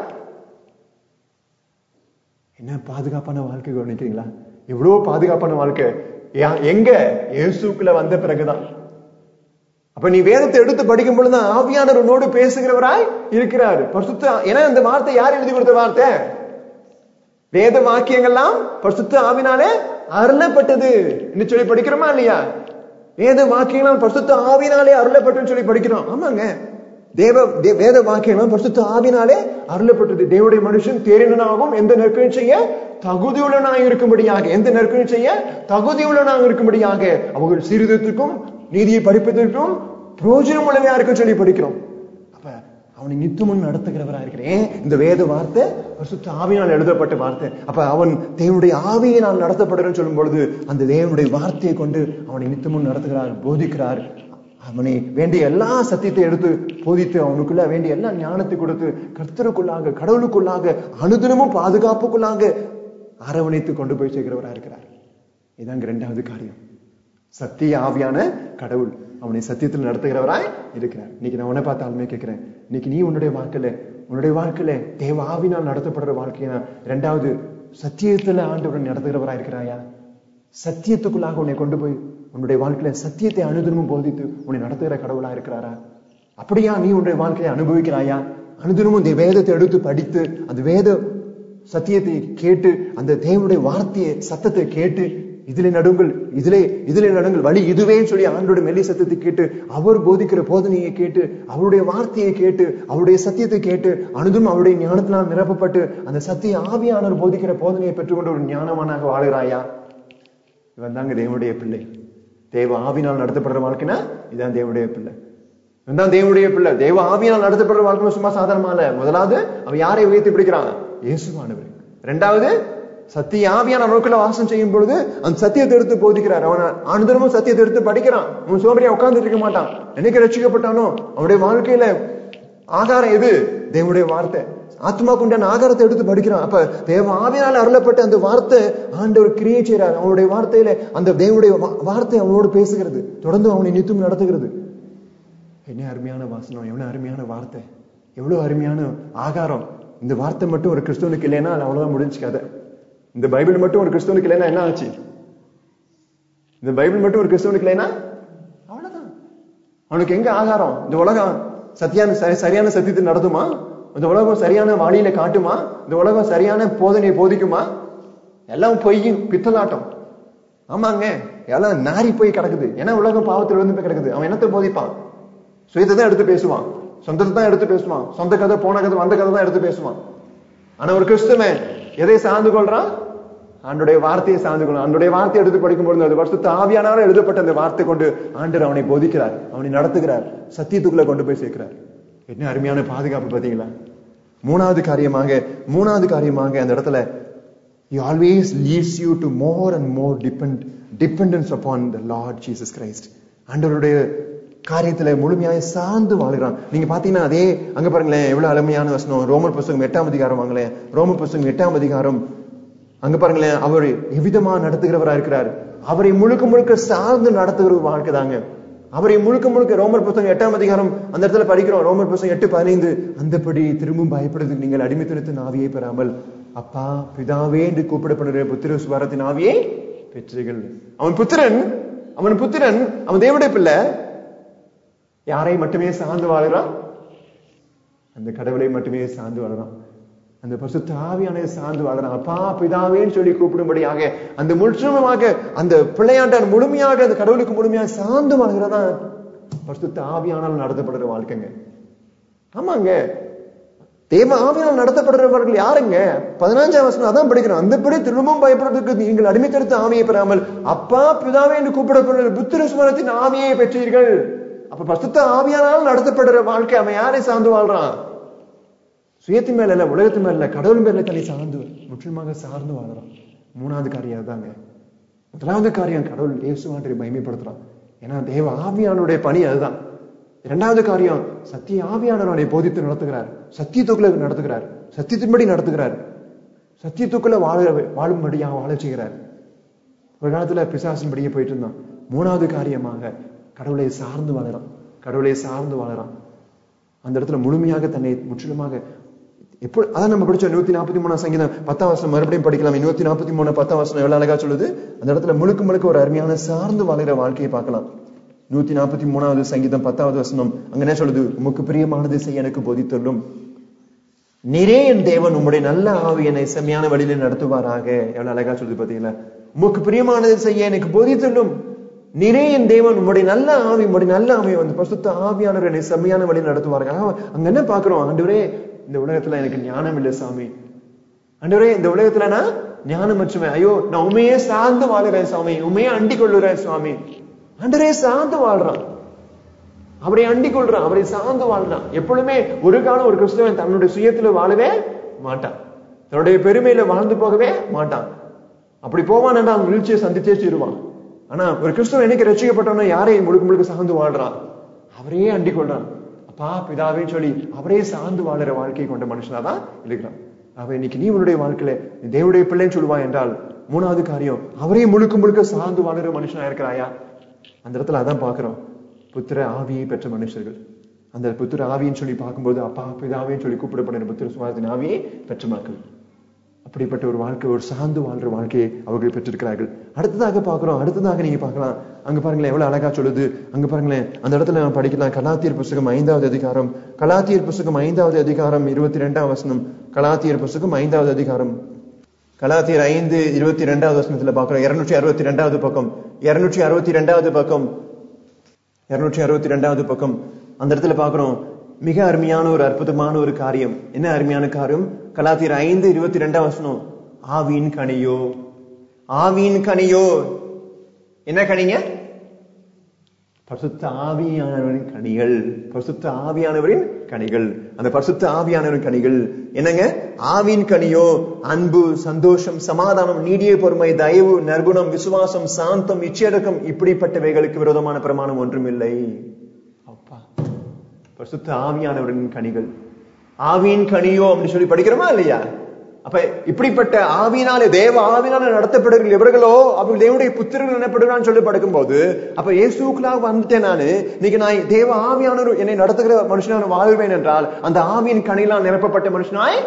என்ன பாதுகாப்பான வாழ்க்கை கவனிக்கிறீங்களா எவ்வளவு பாதுகாப்பான வாழ்க்கை யா- எங்க இயேசுக்குள்ள வந்த பிறகுதான் அப்ப நீ வேதத்தை எடுத்து படிக்கும் பொழுது ஆவியானவர் உன்னோடு பேசுகிறவராய் இருக்கிறார் பரிசுத்த ஏன்னா இந்த வார்த்தை யார் எழுதி கொடுத்த வார்த்தை வேத வாக்கியங்கள்லாம் பரிசுத்த ஆவினாலே அருளப்பட்டது என்று சொல்லி படிக்கிறோமா இல்லையா வேத வாக்கியங்களாம் பரிசுத்த ஆவினாலே அருளப்பட்டுன்னு சொல்லி படிக்கிறோம் ஆமாங்க தேவ தே- வேத வாக்கியங்களும் பரிசுத்த ஆவினாலே அருளப்பட்டது தேவனுடைய மனுஷன் தேறினனாகவும் எந்த நற்கொலை செய்ய தகுதியுள்ளனாக இருக்கும்படியாக எந்த நற்கொலை செய்ய தகுதியுள்ளனாக இருக்கும்படியாக அவர்கள் சீர்திருத்தத்திற்கும் நீதியை படிப்பதற்கும் பிரயோஜனம் உள்ளவையா இருக்கும் சொல்லி படிக்கிறோம் அப்ப அவனை நித்தமும் நடத்துகிறவரா இருக்கிறேன் இந்த வேத வார்த்தை பரிசுத்த ஆவியினால் எழுதப்பட்ட வார்த்தை அப்ப அவன் தேவனுடைய ஆவியினால் நடத்தப்படுறேன்னு சொல்லும் பொழுது அந்த தேவனுடைய வார்த்தையை கொண்டு அவனை நித்தமும் நடத்துகிறார் போதிக்கிறார் அவனை வேண்டிய எல்லா சத்தியத்தை எடுத்து போதித்து அவனுக்குள்ள வேண்டிய எல்லா ஞானத்தை கொடுத்து கர்த்தருக்குள்ளாக கடவுளுக்குள்ளாக அனுதினமும் பாதுகாப்புக்குள்ளாக அரவணைத்து கொண்டு போய் சேர்க்கிறவரா இருக்கிறார் இதாங்க இரண்டாவது காரியம் சத்திய ஆவியான கடவுள் அவனை சத்தியத்தில் நடத்துகிறவராய் இருக்கிறார் இன்னைக்கு நான் உன்னை பார்த்தாலுமே கேட்கிறேன் இன்னைக்கு நீ உன்னுடைய வாழ்க்கையில உன்னுடைய வாழ்க்கையில தேவ ஆவினால் நடத்தப்படுற வாழ்க்கையா ரெண்டாவது சத்தியத்துல ஆண்டவரை நடத்துகிறவராய் இருக்கிறாயா சத்தியத்துக்குள்ளாக உன்னை கொண்டு போய் உன்னுடைய வாழ்க்கையில சத்தியத்தை அனுதினமும் போதித்து உன்னை நடத்துகிற கடவுளா இருக்கிறாரா அப்படியா நீ உன்னுடைய வாழ்க்கையை அனுபவிக்கிறாயா அனுதினமும் இந்த வேதத்தை எடுத்து படித்து அந்த வேத சத்தியத்தை கேட்டு அந்த தேவனுடைய வார்த்தையை சத்தத்தை கேட்டு இதிலே நடுங்கள் இதிலே இதிலே நடுங்கள் வழி இதுவே சொல்லி ஆண்டோட மெல்லி சத்தத்தை கேட்டு அவர் போதிக்கிற போதனையை கேட்டு அவருடைய வார்த்தையை கேட்டு அவருடைய சத்தியத்தை கேட்டு அனுதும் அவருடைய ஞானத்தினால் நிரப்பப்பட்டு அந்த சத்திய ஆவியானவர் போதிக்கிற போதனையை பெற்றுக்கொண்டு ஒரு ஞானவானாக வாழுகிறாயா இவன் தாங்க தேவனுடைய பிள்ளை தேவ ஆவினால் நடத்தப்படுற வாழ்க்கைனா இதான் தேவனுடைய பிள்ளை இவன் தான் தேவனுடைய பிள்ளை தேவ ஆவியால் நடத்தப்படுற வாழ்க்கை சும்மா சாதாரணமா இல்ல முதலாவது அவன் யாரை உயர்த்தி பிடிக்கிறான் இயேசுவானவர் ரெண்டாவது சத்திய ஆவியான அவனுக்குள்ள வாசம் செய்யும் பொழுது அந்த சத்தியத்தை எடுத்து போதிக்கிறார் அவன் அனுதினமும் சத்தியத்தை எடுத்து படிக்கிறான் அவன் சோம்பரியா உட்கார்ந்துட்டு இருக்க மாட்டான் என்னைக்கு ரட்சிக்கப்பட்டானோ அவனுடைய வாழ்க்கையில ஆகாரம் எது தேவனுடைய வார்த்தை ஆத்மாக்கு உண்டான ஆகாரத்தை எடுத்து படிக்கிறான் அப்ப தேவ ஆவியால் அருளப்பட்ட அந்த வார்த்தை ஆண்டவர் கிரியை செய்யறார் அவனுடைய வார்த்தையில அந்த தேவனுடைய வா- வார்த்தை அவனோடு பேசுகிறது தொடர்ந்து அவனை நித்தும் நடத்துகிறது என்ன அருமையான வாசனம் எவ்வளவு அருமையான வார்த்தை எவ்வளவு அருமையான ஆகாரம் இந்த வார்த்தை மட்டும் ஒரு கிறிஸ்தவனுக்கு இல்லைன்னா அது அவ்வளவுதான் முடிஞ்சு கதை இந்த பைபிள் மட்டும் ஒரு கிறிஸ்தவனுக்கு இல்லைன்னா என்ன ஆச்சு இந்த பைபிள் மட்டும் ஒரு கிறிஸ்தவனுக்கு இல்லைன்னா அவ்வளவுதான் அவனுக்கு எங்க ஆகாரம் இந்த உலகம் சத்தியான சரி- சரியான சத்தியத்தை நடத்துமா இந்த உலகம் சரியான வழியில காட்டுமா இந்த உலகம் சரியான போதனையை போதிக்குமா எல்லாம் பொய்யும் பித்தலாட்டம் ஆமாங்க எல்லாம் நாரி போய் கிடக்குது ஏன்னா உலகம் பாவத்தில் விழுந்து போய் கிடக்குது அவன் என்னத்தை போதிப்பான் சுயத்தை தான் எடுத்து பேசுவான் சொந்தத்தை தான் எடுத்து பேசுவான் சொந்த கதை போன கதை வந்த கதை தான் எடுத்து பேசுவான் ஆனா ஒரு கிறிஸ்துவன் எதை சார்ந்து கொள்றான் ஆண்டுடைய வார்த்தையை சார்ந்து கொள்றான் ஆண்டுடைய வார்த்தையை எடுத்து படிக்கும்போது அது வருஷத்து ஆவியானாலும் எழுதப்பட்ட அந்த வார்த்தை கொண்டு ஆண்டர் அவனை போதிக்கிறார் அவனை நடத்துகிறார் சத்தியத்துக்குள்ள கொண்டு போய் சேர்க்கிறார் என்ன அருமையான பாதுகாப்பு பாத்தீங்களா மூணாவது காரியமாக மூணாவது காரியமாக அந்த இடத்துல He always leads you to more and more depend, dependence upon the Lord Jesus Christ. ஆண்டவருடைய காரியத்துல முழுமையாக சார்ந்து வாழ்கிறான் நீங்க பாத்தீங்கன்னா அதே அங்க பாருங்களேன் எவ்வளவு அருமையான வசனம் ரோமர் புஸ்தகம் எட்டாம் அதிகாரம் வாங்களேன் ரோமர் புஸ்தகம் எட்டாம் அதிகாரம் அங்க பாருங்களேன் அவர் எவ்விதமா நடத்துகிறவரா இருக்கிறார் அவரை முழுக்க முழுக்க சார்ந்து நடத்துகிற ஒரு வாழ்க்கை தாங்க அவரை முழுக்க முழுக்க ரோமர் புஸ்தகம் எட்டாம் அதிகாரம் அந்த இடத்துல படிக்கிறோம் ரோமர் புஸ்தகம் எட்டு பதினைந்து அந்தபடி திரும்பவும் பயப்படுறதுக்கு நீங்கள் அடிமைத்தனத்தின் ஆவியை பெறாமல் அப்பா பிதாவே என்று கூப்பிடப்படுகிற புத்திர சுவாரத்தின் ஆவியை பெற்றீர்கள் அவன் புத்திரன் அவன் புத்திரன் அவன் தேவடைய பிள்ளை யாரை மட்டுமே சார்ந்து வாழுறான் அந்த கடவுளை மட்டுமே சார்ந்து வாழறான் அந்த பரிசுத்த ஆவியானதை சார்ந்து வாழறான் அப்பா பிதாவேன்னு சொல்லி கூப்பிடும்படியாக அந்த முழுமையாக அந்த பிள்ளையாண்டான் முழுமையாக அந்த கடவுளுக்கு முழுமையாக சார்ந்து வாழ்கிறதா பரிசுத்த ஆவியானால் நடத்தப்படுற வாழ்க்கைங்க ஆமாங்க தேவ ஆவியால் நடத்தப்படுறவர்கள் யாருங்க பதினஞ்சாம் வசனம் அதான் படிக்கிறோம் அந்தபடி திரும்பவும் பயப்படுறதுக்கு நீங்கள் அடிமைத்தெடுத்த ஆவியை பெறாமல் அப்பா பிதாவே என்று கூப்பிடப்படுற புத்திர சுமரத்தின் ஆவியை பெற்றீர்கள் அப்ப பசுத்த ஆவியானால் நடத்தப்படுற வாழ்க்கை அவன் யாரை சார்ந்து வாழ்றான் சுயத்து மேல இல்ல உலகத்து மேல இல்ல கடவுள் மேல தன்னை சார்ந்து முற்றிலுமாக சார்ந்து வாழறான் மூணாவது காரியம் தாங்க முதலாவது காரியம் கடவுள் இயேசுவாண்டை மகிமைப்படுத்துறான் ஏன்னா தேவ ஆவியானுடைய பணி அதுதான் இரண்டாவது காரியம் சத்திய ஆவியானவரை போதித்து நடத்துகிறார் சத்தியத்துக்குள்ள நடத்துகிறார் சத்தியத்தின்படி நடத்துகிறார் சத்தியத்துக்குள்ள வாழ வாழும்படியாக வாழ செய்கிறார் ஒரு காலத்துல பிசாசின்படியே போயிட்டு இருந்தான் மூணாவது காரியமாக கடவுளை சார்ந்து வாழறான் கடவுளை சார்ந்து வாழறான் அந்த இடத்துல முழுமையாக தன்னை முற்றிலுமாக எப்போ அதான் நம்ம படிச்சோம் நூத்தி நாற்பத்தி மூணாம் சங்கீதம் பத்தாம் வருஷம் மறுபடியும் படிக்கலாம் நூத்தி நாற்பத்தி மூணு பத்தாம் வருஷம் எவ்வளவு அழகா சொல்லுது அந்த இடத்துல முழுக்க முழுக்க ஒரு அருமையான சார்ந்து வாழ்கிற வாழ்க்கையை பார்க்கலாம் நூத்தி நாற்பத்தி மூணாவது சங்கீதம் பத்தாவது வசனம் அங்க என்ன சொல்லுது உமக்கு பிரியமானது செய்ய எனக்கு போதித்துள்ளும் நீரே என் தேவன் உம்முடைய நல்ல ஆவி என்னை செம்மையான வழியில நடத்துவாராக எவ்வளவு அழகா சொல்லுது பாத்தீங்களா உமக்கு பிரியமானது செய்ய எனக்கு போதித்துள்ளும் நீரே என் தேவன் உம்முடைய நல்ல ஆவி உம்முடைய நல்ல ஆவி வந்து பசுத்த ஆவியானவர் என்னை செம்மையான வழியில் நடத்துவாருங்க அங்க என்ன பாக்குறோம் ஆண்டவரே இந்த உலகத்துல எனக்கு ஞானம் இல்லை சாமி ஆண்டவரே இந்த உலகத்துல நான் ஞானம் வச்சுவேன் ஐயோ நான் உண்மையே சார்ந்து வாழுறேன் சாமி உண்மையே அண்டிக் கொள்ளுறேன் சுவாமி ஆண்டரே சார்ந்து வாழ்றான் அவரை அண்டிக் கொள்றான் அவரை சார்ந்து வாழ்றான் எப்பொழுதுமே ஒரு காலம் ஒரு கிறிஸ்தவன் தன்னுடைய சுயத்துல வாழவே மாட்டான் தன்னுடைய பெருமையில வாழ்ந்து போகவே மாட்டான் அப்படி போவான் அவன் வீழ்ச்சியை சந்திச்சே தீருவான் ஆனா ஒரு கிறிஸ்தவன் என்னைக்கு ரசிக்கப்பட்டவன யாரையும் முழுக்க முழுக்க சார்ந்து வாழ்றான் அவரையே அண்டிக் கொள்றான் அப்பா பிதாவே சொல்லி அவரே சார்ந்து வாழற வாழ்க்கையை கொண்ட மனுஷனா தான் இருக்கிறான் அவ இன்னைக்கு நீ உன்னுடைய வாழ்க்கையில நீ தேவனுடைய பிள்ளைன்னு சொல்லுவான் என்றால் மூணாவது காரியம் அவரே முழுக்க முழுக்க சார்ந்து வாழற மனுஷனா இருக்கிறாயா அந்த இடத்துல அதான் பாக்குறோம் புத்திர ஆவியை பெற்ற மனுஷர்கள் அந்த புத்திர ஆவின்னு சொல்லி பார்க்கும்போது அப்பா பிதாவின்னு சொல்லி கூப்பிடப்படுற புத்திர சுவாசத்தின் ஆவியை பெற்ற மக்கள் அப்படிப்பட்ட ஒரு வாழ்க்கை ஒரு சார்ந்து வாழ்ற வாழ்க்கையை அவர்கள் பெற்றிருக்கிறார்கள் அடுத்ததாக பார்க்கிறோம் அடுத்ததாக நீங்க பார்க்கலாம் அங்க பாருங்களேன் எவ்வளவு அழகா சொல்லுது அங்க பாருங்களேன் அந்த இடத்துல நான் படிக்கலாம் கலாத்தியர் புஸ்தகம் ஐந்தாவது அதிகாரம் கலாத்தியர் புஸ்தகம் ஐந்தாவது அதிகாரம் இருபத்தி ரெண்டாம் வசனம் கலாத்தியர் புஸ்தகம் ஐந்தாவது அதிகாரம் கலாத்தியர் ஐந்து இருபத்தி ரெண்டாவது வசனத்துல பாக்குறோம் இருநூற்றி அறுபத்தி ரெண்டாவது பக்கம் இருநூற்றி அறுபத்தி ரெண்டாவது பக்கம் இருநூற்றி அறுபத்தி ரெண்டாவது பக்கம் அந்த இடத்துல பாக்குறோம் மிக அருமையான ஒரு அற்புதமான ஒரு காரியம் என்ன அருமையான காரியம் கலாத்தியர் ஐந்து இருபத்தி ரெண்டாம் வசனம் ஆவியின் கனியோ ஆவியின் கனியோ என்ன கனிங்க பரிசுத்த ஆவியானவரின் கனிகள் பரிசுத்த ஆவியானவரின் கனிகள் அந்த பரிசுத்த ஆவியானவரின் கனிகள் என்னங்க ஆவியின் கனியோ அன்பு சந்தோஷம் சமாதானம் நீடிய பொறுமை தயவு நற்குணம் விசுவாசம் சாந்தம் இச்சையடக்கம் இப்படிப்பட்டவைகளுக்கு விரோதமான பிரமாணம் ஒன்றுமில்லை அப்பா பரிசுத்த ஆவியானவரின் கனிகள் ஆவியின் கனியோ அப்படின்னு சொல்லி படிக்கிறோமா இல்லையா அப்ப இப்படிப்பட்ட ஆவினாலே தேவ ஆவினால நடத்தப்படுகிற எவர்களோ அவங்க தேவனுடைய புத்திரர்கள் எனப்படுகிறான்னு சொல்லி படுக்கும்போது அப்ப இயேசுக்குள்ளாக வந்துட்டேன் நானு இன்னைக்கு நான் தேவ ஆவியானவர் என்னை நடத்துகிற மனுஷனான வாழ்வேன் என்றால் அந்த ஆவியின் கனிகளால் நிரப்பப்பட்ட மனுஷனாய்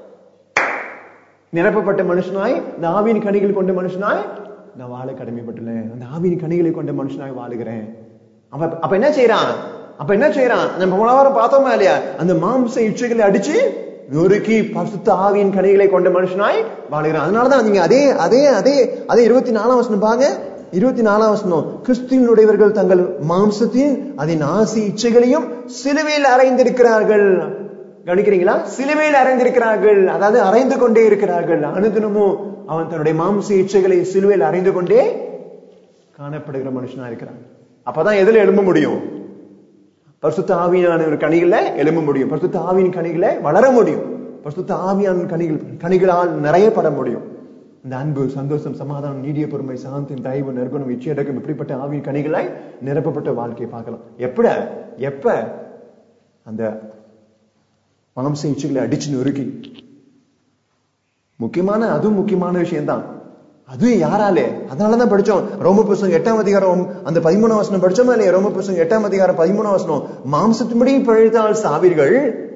நிரப்பப்பட்ட மனுஷனாய் இந்த ஆவியின் கனிகள் கொண்ட மனுஷனாய் நான் வாழ கடமைப்பட்டுள்ளேன் அந்த ஆவியின் கனிகளை கொண்ட மனுஷனாய் வாழுகிறேன் அவ அப்ப என்ன செய்யறான் அப்ப என்ன செய்யறான் நம்ம போன வாரம் பார்த்தோமா இல்லையா அந்த மாம்ச இச்சைகளை அடிச்சு நொறுக்கி பசுத்த ஆவியின் கனிகளை கொண்ட மனுஷனாய் வாழுகிறான் அதனாலதான் நீங்க அதே அதே அதே அதே இருபத்தி நாலாம் வசனம் பாருங்க இருபத்தி நாலாம் வசனம் கிறிஸ்துவனுடையவர்கள் தங்கள் மாம்சத்தின் அதன் ஆசி இச்சைகளையும் சிலுவையில் அறைந்திருக்கிறார்கள் கவனிக்கிறீங்களா சிலுவையில் அறைந்திருக்கிறார்கள் அதாவது அறைந்து கொண்டே இருக்கிறார்கள் அனுதினமும் அவன் தன்னுடைய மாம்ச இச்சைகளை சிலுவையில் அறைந்து கொண்டே காணப்படுகிற மனுஷனா இருக்கிறான் அப்பதான் எதுல எழும்ப முடியும் பரிசுத்த ஆவியான ஒரு கனிகளை எழும்ப முடியும் பரிசுத்த ஆவியின் கனிகளை வளர முடியும் பரிசுத்த ஆவியான கனிகள் கனிகளால் நிறையப்பட முடியும் இந்த அன்பு சந்தோஷம் சமாதானம் நீடிய பொறுமை சாந்தி தயவு நற்குணம் இச்சையடக்கம் இப்படிப்பட்ட ஆவியின் கனிகளாய் நிரப்பப்பட்ட வாழ்க்கையை பார்க்கலாம் எப்பட எப்ப அந்த மாம்ச இச்சைகளை அடிச்சு நொறுக்கி முக்கியமான அதுவும் முக்கியமான விஷயம்தான் அதுவும் யாராலே அதனாலதான் படிச்சோம் ரோம புஸ்தகம் எட்டாம் அதிகாரம் அந்த பதிமூணாம் வசனம் படிச்சோமா இல்லையா ரோம புஸ்தகம் எட்டாம் அதிகாரம் பதிமூணாம் வசனம் மாம்சத்தின்படி பழித்தால் சாவீர்கள்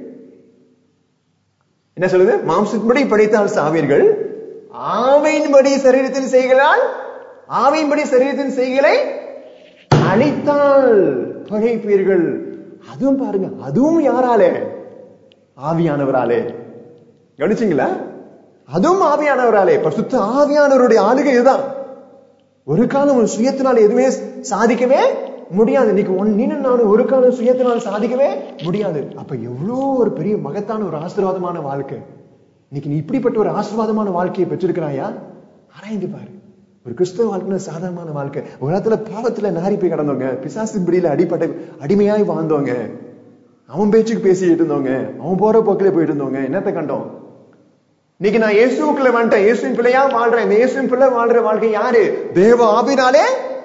என்ன சொல்லுது மாம்சத்தின்படி படைத்தால் சாவீர்கள் ஆவையின்படி சரீரத்தின் செய்களால் ஆவையின்படி சரீரத்தின் செய்களை அழித்தால் பழைப்பீர்கள் அதுவும் பாருங்க அதுவும் யாராலே ஆவியானவராலே கவனிச்சீங்களா அதுவும் ஆவியானவராலே பரிசுத்த ஆவியானவருடைய ஆளுகை இதுதான் ஒரு காலம் ஒரு சுயத்தினால் எதுவுமே சாதிக்கவே முடியாது இன்னைக்கு ஒன் நீ நானும் ஒரு காலம் சுயத்தினால் சாதிக்கவே முடியாது அப்ப எவ்வளோ ஒரு பெரிய மகத்தான ஒரு ஆசீர்வாதமான வாழ்க்கை இன்னைக்கு நீ இப்படிப்பட்ட ஒரு ஆசீர்வாதமான வாழ்க்கையை பெற்றிருக்கிறாயா ஆராய்ந்து பாரு ஒரு கிறிஸ்தவ வாழ்க்கை சாதாரணமான வாழ்க்கை ஒரு இடத்துல பாவத்துல நாரி போய் கிடந்தவங்க பிசாசு பிடியில அடிப்படை அடிமையாய் வாழ்ந்தவங்க அவன் பேச்சுக்கு பேசிட்டு இருந்தவங்க அவன் போற போக்கில போயிட்டு இருந்தவங்க என்னத்தை கண்டோம் இன்னைக்கு நான் இயேசுக்குள்ள வந்துட்டேன் இயேசுவின் பிள்ளையா வாழ்றேன் இந்த இயேசுவின் பிள்ளை வாழ்ற வாழ்க்கை யாரு தேவ ஆவினாலே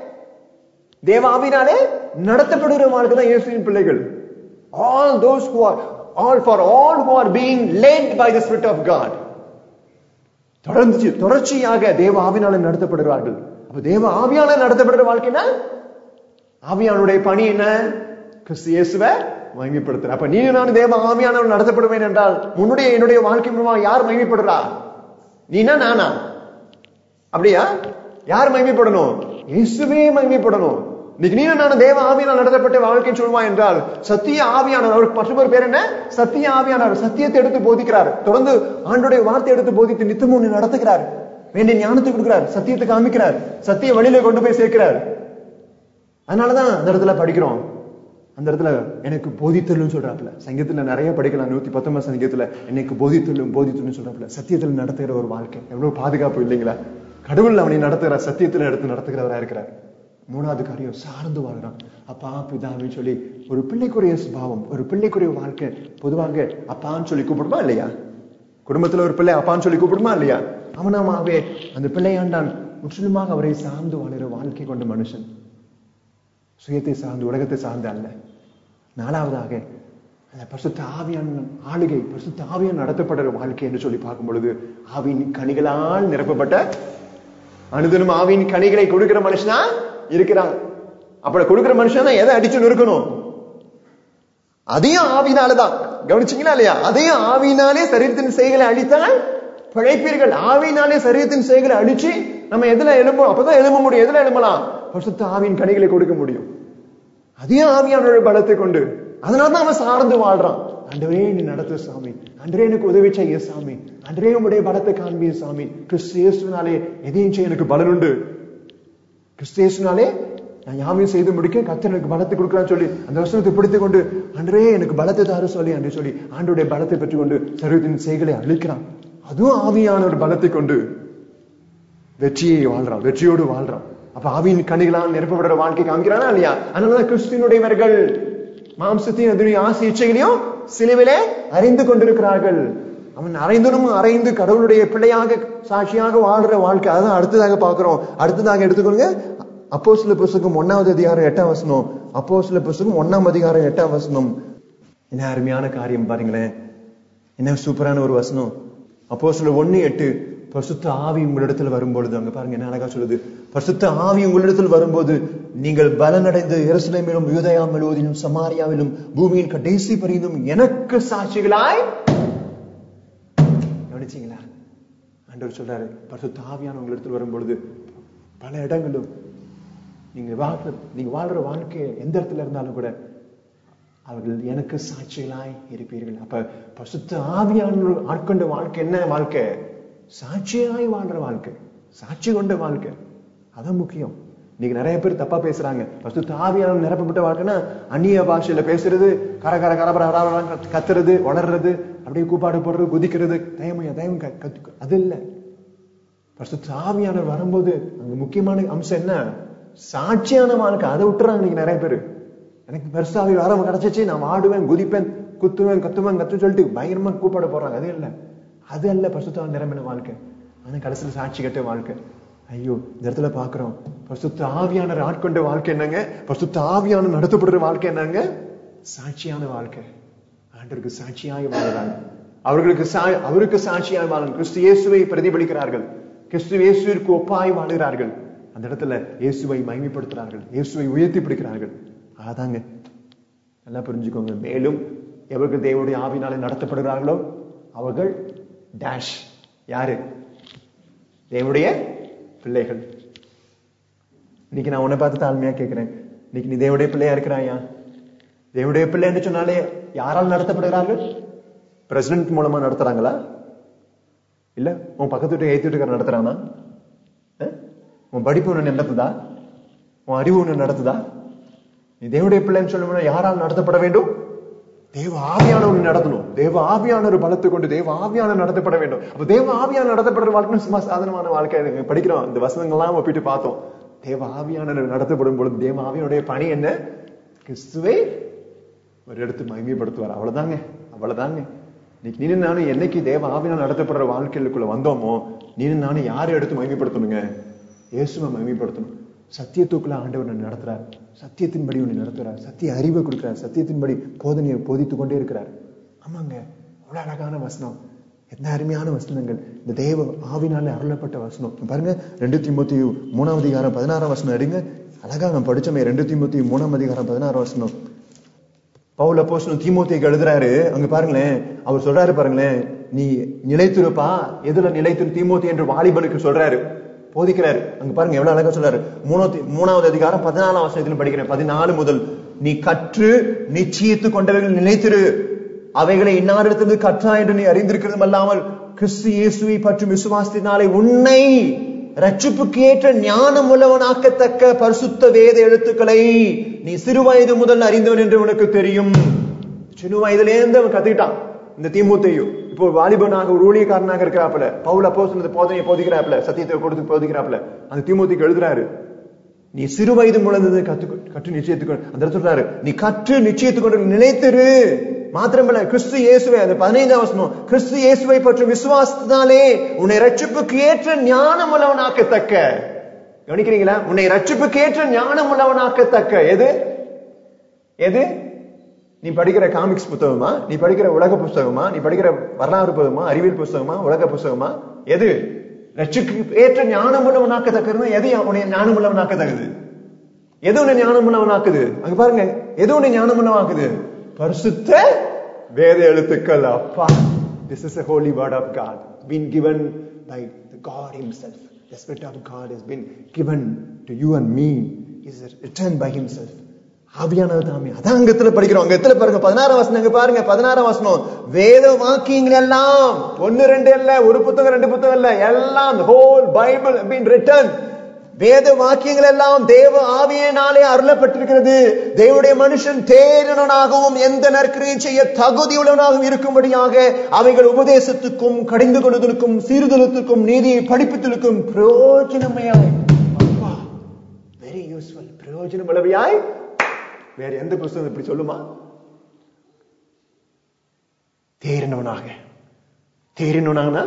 தேவ ஆவினாலே நடத்தப்படுகிற வாழ்க்கை தான் இயேசுவின் பிள்ளைகள் all those who are all for all who are being led by the spirit of god தொடர்ந்து தொடர்ச்சியாக தேவ ஆவினால நடத்தப்படுகிறார்கள் அப்ப தேவ ஆவியால நடத்தப்படுற வாழ்க்கைனா ஆவியானுடைய பணி என்ன கிறிஸ்து இயேசுவை மகிமைப்படுத்துற அப்ப நீ நான் தேவ ஆவியானவர் நடத்தப்படுவேன் என்றால் உன்னுடைய என்னுடைய வாழ்க்கை மூலமா யார் மகிமைப்படுறா நீனா நானா அப்படியா யார் மகிமைப்படணும் இயேசுவே மகிமைப்படணும் இன்னைக்கு நீ நான் தேவ ஆவியானால் நடத்தப்பட்ட வாழ்க்கை சொல்வான் என்றால் சத்திய ஆவியானவர் அவருக்கு மற்றொரு பேர் என்ன சத்திய ஆவியானவர் சத்தியத்தை எடுத்து போதிக்கிறார் தொடர்ந்து ஆண்டுடைய வார்த்தை எடுத்து போதித்து நித்தமும் உன்னை நடத்துகிறார் வேண்டிய ஞானத்தை கொடுக்கிறார் சத்தியத்தை காமிக்கிறார் சத்திய வழியில கொண்டு போய் சேர்க்கிறார் அதனாலதான் அந்த இடத்துல படிக்கிறோம் அந்த இடத்துல எனக்கு போதித்தலும் சொல்றாப்புல சங்கீதத்துல நிறைய படிக்கலாம் நூத்தி பத்தொன்பது சங்கீதத்துல எனக்கு போதித்தலும் போதித்தலும் சொல்றாப்புல சத்தியத்துல நடத்துகிற ஒரு வாழ்க்கை எவ்வளவு பாதுகாப்பு இல்லைங்களா கடவுள் அவனை நடத்துகிற சத்தியத்துல எடுத்து நடத்துகிறவரா இருக்கிறார் மூணாவது காரியம் சார்ந்து வாழ்றான் அப்பா பிதான்னு சொல்லி ஒரு பிள்ளைக்குரிய சுபாவம் ஒரு பிள்ளைக்குரிய வாழ்க்கை பொதுவாக அப்பான்னு சொல்லி கூப்பிடுமா இல்லையா குடும்பத்துல ஒரு பிள்ளை அப்பான்னு சொல்லி கூப்பிடுமா இல்லையா அவனாமாவே அந்த பிள்ளையாண்டான் முற்றிலுமாக அவரை சார்ந்து வாழ்கிற வாழ்க்கை கொண்ட மனுஷன் சுயத்தை சார்ந்து உலகத்தை சார்ந்து அல்ல நாலாவதாக அந்த பரிசுத்த ஆவியான ஆளுகை பரிசுத்த ஆவியான் நடத்தப்படுற வாழ்க்கை என்று சொல்லி பார்க்கும் பொழுது ஆவியின் கனிகளால் நிரப்பப்பட்ட அனுதினம் ஆவியின் கனிகளை கொடுக்கிற மனுஷனா இருக்கிறான் அப்படி கொடுக்கிற மனுஷன் தான் எதை அடிச்சு நொறுக்கணும் அதையும் ஆவினாலதான் கவனிச்சீங்களா இல்லையா அதையும் ஆவினாலே சரீரத்தின் செய்களை அழித்தால் பிழைப்பீர்கள் ஆவினாலே சரீரத்தின் செய்களை அடிச்சு நம்ம எதுல எழும்போம் அப்பதான் எழும்ப முடியும் எதுல எழும்பலாம் பரிசுத்த ஆவியின் கனிகளை கொடுக்க முடியும் அதையும் ஆவியானோட பலத்தை கொண்டு அதனாலதான் அவன் சார்ந்து வாழ்றான் அன்றே நீ நடத்து சாமி அன்றே எனக்கு உதவி செய்ய சாமி அன்றே உடைய பலத்தை காண்பிய சாமி கிறிஸ்தியேசுனாலே எதையும் செய்ய எனக்கு பலன் உண்டு கிறிஸ்தியேசுனாலே நான் யாவையும் செய்து முடிக்க கத்தர் எனக்கு பலத்தை கொடுக்கலாம்னு சொல்லி அந்த வசனத்தை பிடித்துக் கொண்டு அன்றே எனக்கு பலத்தை தாரு சொல்லி அன்று சொல்லி ஆண்டுடைய பலத்தை பெற்றுக்கொண்டு சர்வத்தின் செய்களை அழிக்கிறான் அதுவும் ஆவியான ஒரு பலத்தை கொண்டு வெற்றியை வாழ்றான் வெற்றியோடு வாழ்றான் அப்ப ஆவியின் கணிகளால் நிரப்பப்படுற வாழ்க்கை காமிக்கிறானா இல்லையா அதனாலதான் கிறிஸ்துவனுடையவர்கள் மாம்சத்தையும் அதனுடைய ஆசை இச்சைகளையும் சிலுவிலே அறிந்து கொண்டிருக்கிறார்கள் அவன் அரைந்தனும் அரைந்து கடவுளுடைய பிள்ளையாக சாட்சியாக வாழ்ற வாழ்க்கை அதான் அடுத்ததாக பார்க்கிறோம் அடுத்ததாக எடுத்துக்கொள்ளுங்க அப்போ சில புஸ்தகம் ஒன்னாவது அதிகாரம் எட்டாம் வசனம் அப்போ சில புஸ்தகம் ஒன்னாம் அதிகாரம் எட்டாம் வசனம் என்ன அருமையான காரியம் பாருங்களேன் என்ன சூப்பரான ஒரு வசனம் அப்போ சில ஒண்ணு எட்டு பரிசுத்த ஆவி உங்களிடத்தில் வரும்பொழுது அங்க பாருங்க என்ன அழகா சொல்லுது பரிசுத்த ஆவி உங்களிடத்தில் வரும்போது நீங்கள் பலனடைந்து எருசலேமிலும் யூதயா முழுவதிலும் சமாரியாவிலும் பூமியின் கடைசி பரிந்தும் எனக்கு சாட்சிகளாய் கவனிச்சீங்களா ஆண்டவர் சொல்றாரு பரிசுத்த ஆவியான உங்களிடத்தில் வரும்பொழுது பல இடங்களும் நீங்க வாழ்ற நீங்க வாழ்ற வாழ்க்கை எந்த இடத்துல இருந்தாலும் கூட அவர்கள் எனக்கு சாட்சிகளாய் இருப்பீர்கள் அப்ப பசுத்த ஆவியான ஆட்கொண்ட வாழ்க்கை என்ன வாழ்க்கை சாட்சியாய் வாழ்ற வாழ்க்கை சாட்சி கொண்ட வாழ்க்கை அதான் முக்கியம் இன்னைக்கு நிறைய பேர் தப்பா பேசுறாங்க பசுத்த ஆவியான நிரப்பப்பட்ட வாழ்க்கைன்னா அந்நிய பாஷையில பேசுறது கர கர கரபர கரபர கத்துறது வளர்றது அப்படியே கூப்பாடு போடுறது குதிக்கிறது தயமையா தயமம் கத்து அது இல்லை பரிசுத்த ஆவியானவர் வரும்போது அங்க முக்கியமான அம்சம் என்ன சாட்சியான வாழ்க்கை அதை விட்டுறாங்க நீங்க நிறைய பேர் எனக்கு பெருசாவி வர கிடைச்சிச்சு நான் ஆடுவேன் குதிப்பேன் குத்துவேன் கத்துவேன் கத்து சொல்லிட்டு பயங்கரமா கூப்பாட போறாங்க அது இல்ல அது அல்ல பரிசுத்த நிரம்பின வாழ்க்கை ஆனா கடைசியில சாட்சி கட்ட வாழ்க்கை ஐயோ இந்த இடத்துல பாக்குறோம் பரிசுத்த ஆவியான ஆட்கொண்ட வாழ்க்கை என்னங்க பரிசுத்த ஆவியான நடத்தப்படுற வாழ்க்கை என்னங்க சாட்சியான வாழ்க்கை ஆண்டருக்கு சாட்சியாய் வாழ்றாங்க அவர்களுக்கு சா அவருக்கு சாட்சியாய் வாழும் கிறிஸ்து இயேசுவை பிரதிபலிக்கிறார்கள் கிறிஸ்து இயேசுவிற்கு ஒப்பாய் வாழுகிறார்கள் அந்த இடத்துல இயேசுவை மகிமைப்படுத்துறார்கள் இயேசுவை உயர்த்தி பிடிக்கிறார்கள் அதாங்க நல்லா புரிஞ்சுக்கோங்க மேலும் எவர்கள் தேவனுடைய ஆவினாலே நடத்தப்படுகிறார்களோ அவர்கள் டேஷ் யாரு தேவனுடைய பிள்ளைகள் இன்னைக்கு நான் உன்னை பார்த்து தாழ்மையா கேட்கிறேன் இன்னைக்கு நீ தேவனுடைய பிள்ளையா இருக்கிறாயா தேவனுடைய பிள்ளைன்னு சொன்னாலே யாரால் நடத்தப்படுகிறார்கள் பிரசிடென்ட் மூலமா நடத்துறாங்களா இல்ல உன் பக்கத்து வீட்டு ஏத்து வீட்டுக்கார நடத்துறானா உன் படிப்பு ஒண்ணு நடத்துதா உன் அறிவு ஒண்ணு நடத்துதா நீ தேவனுடைய பிள்ளைன்னு சொல்லணும்னா யாரால் நடத்தப்பட வேண்டும் தேவ ஆவியானவர் நடத்தணும் தேவ ஆவியானவர் பலத்தை கொண்டு தேவ ஆவியான நடத்தப்பட வேண்டும் அப்ப தேவ ஆவியான நடத்தப்படுற வாழ்க்கை சும்மா சாதனமான வாழ்க்கை படிக்கிறோம் இந்த வசனங்கள்லாம் ஒப்பிட்டு பார்த்தோம் தேவ ஆவியானவர் நடத்தப்படும் பொழுது தேவ ஆவியனுடைய பணி என்ன கிறிஸ்துவை ஒரு இடத்து மகிமைப்படுத்துவார் அவ்வளவுதாங்க அவ்வளவுதாங்க இன்னைக்கு நீனு நானும் என்னைக்கு தேவ ஆவினால் நடத்தப்படுற வாழ்க்கைகளுக்குள்ள வந்தோமோ நீனு நானும் யாரை எடுத்து மகிமைப்படுத்தணுங்க இயேசுவை மகிமைப்படுத்தணும் சத்தியத்துக்குள்ள ஆண்டவர் நடத்துறார் சத்தியத்தின்படி ஒன்று நடத்துறார் சத்திய அறிவை கொடுக்கிறார் சத்தியத்தின்படி போதனையை போதித்து கொண்டே இருக்கிறார் ஆமாங்க அவ்வளவு அழகான வசனம் என்ன அருமையான வசனங்கள் இந்த தேவ ஆவினாலே அருளப்பட்ட வசனம் பாருங்க ரெண்டு திமுத்தி மூணாம் அதிகாரம் பதினாறாம் வசனம் எடுங்க அழகா நான் படிச்சோமே ரெண்டு திமுத்தி மூணாம் அதிகாரம் பதினாறாம் வசனம் பவுல போஸ்டன் தீமோத்திக்கு எழுதுறாரு அங்க பாருங்களேன் அவர் சொல்றாரு பாருங்களேன் நீ நிலைத்திருப்பா எதுல நிலைத்திரு தீமோத்தி என்று வாலிபனுக்கு சொல்றாரு போதிக்கிறாரு அங்க பாருங்க எவ்வளவு அழகா சொல்றாரு மூணாவது மூணாவது அதிகாரம் பதினாலாம் வருஷத்துல படிக்கிறேன் பதினாலு முதல் நீ கற்று நிச்சயித்து கொண்டவர்கள் நிலைத்திரு அவைகளை இன்னாரிடத்திலிருந்து கற்றா என்று நீ அறிந்திருக்கிறதும் அல்லாமல் கிறிஸ்து இயேசுவை பற்றும் விசுவாசத்தினாலே உன்னை ரட்சிப்புக்கு ஏற்ற ஞானம் உள்ளவனாக்கத்தக்க பரிசுத்த வேத எழுத்துக்களை நீ சிறு வயது முதல் அறிந்தவன் என்று உனக்கு தெரியும் சிறு வயதுலேருந்து அவன் கத்துக்கிட்டான் இந்த தீமூத்தையும் இப்போ வாலிபனாக ஒரு ஊழியக்காரனாக இருக்கிறாப்புல பவுல அப்போ சொன்னது போதனையை போதிக்கிறாப்புல சத்தியத்தை கொடுத்து போதிக்கிறாப்புல அந்த தீமூத்திக்கு எழுதுறாரு நீ சிறு வயது முழந்தது கத்து கற்று நிச்சயத்துக்கு அந்த இடத்துல சொல்றாரு நீ கற்று நிச்சயத்துக்கு நிலைத்திரு மாத்திரமல்ல கிறிஸ்து இயேசுவை அந்த பதினைந்தாம் வசனம் கிறிஸ்து இயேசுவை பற்றும் விசுவாசத்தினாலே உன்னை ரட்சிப்புக்கு ஏற்ற ஞானம் உள்ளவனாக்கத்தக்க கவனிக்கிறீங்களா உன்னை ரட்சிப்புக்கு ஏற்ற ஞானம் உள்ளவனாக்கத்தக்க எது எது நீ படிக்கிற காமிக்ஸ் புத்தகமா நீ படிக்கிற உலக புஸ்தகமா நீ படிக்கிற வரலாறு புத்தகமா அறிவியல் புஸ்தகமா உலக புஸ்தகமா எது ரட்சிக்கு ஏற்ற ஞானம் உள்ளவனாக்கத்தக்கிறது எது உன்னை ஞானம் உள்ளவனாக்கத்தக்கது எது உன்னை ஞானம் உள்ளவனாக்குது அங்க பாருங்க எது உன்னை ஞானம் உள்ளவாக்குது பரிசுத்த வேத எழுத்துக்கள் அப்பா this is a holy word of God been given by the God himself the spirit of God has been given to you and me is returned by himself ஆவியானவர் தாமே அதான் அங்கத்துல படிக்கிறோம் அங்கத்துல பாருங்க பதினாறாம் வசனம் அங்க பாருங்க பதினாறாம் வசனம் வேத வாக்கியங்கள் எல்லாம் ஒன்னு ரெண்டு இல்ல ஒரு புத்தகம் ரெண்டு புத்தகம் இல்ல எல்லாம் ஹோல் பைபிள் பீன் ரிட்டன் வேத வாக்கியங்கள் எல்லாம் தேவ ஆவியினாலே அருளப்பட்டிருக்கிறது தேவனுடைய மனுஷன் தேரனாகவும் எந்த நற்கிரையும் செய்ய தகுதியுள்ளவனாகவும் இருக்கும்படியாக அவைகள் உபதேசத்துக்கும் கடிந்து கொள்வதற்கும் சீர்தலத்துக்கும் நீதியை படிப்பித்தலுக்கும் பிரயோஜனமையாய் வெரி யூஸ்ஃபுல் பிரயோஜனம் அளவையாய் வேற எந்த புஸ்தகம் இப்படி சொல்லுமா தேறினவனாக தேறினவனாகனா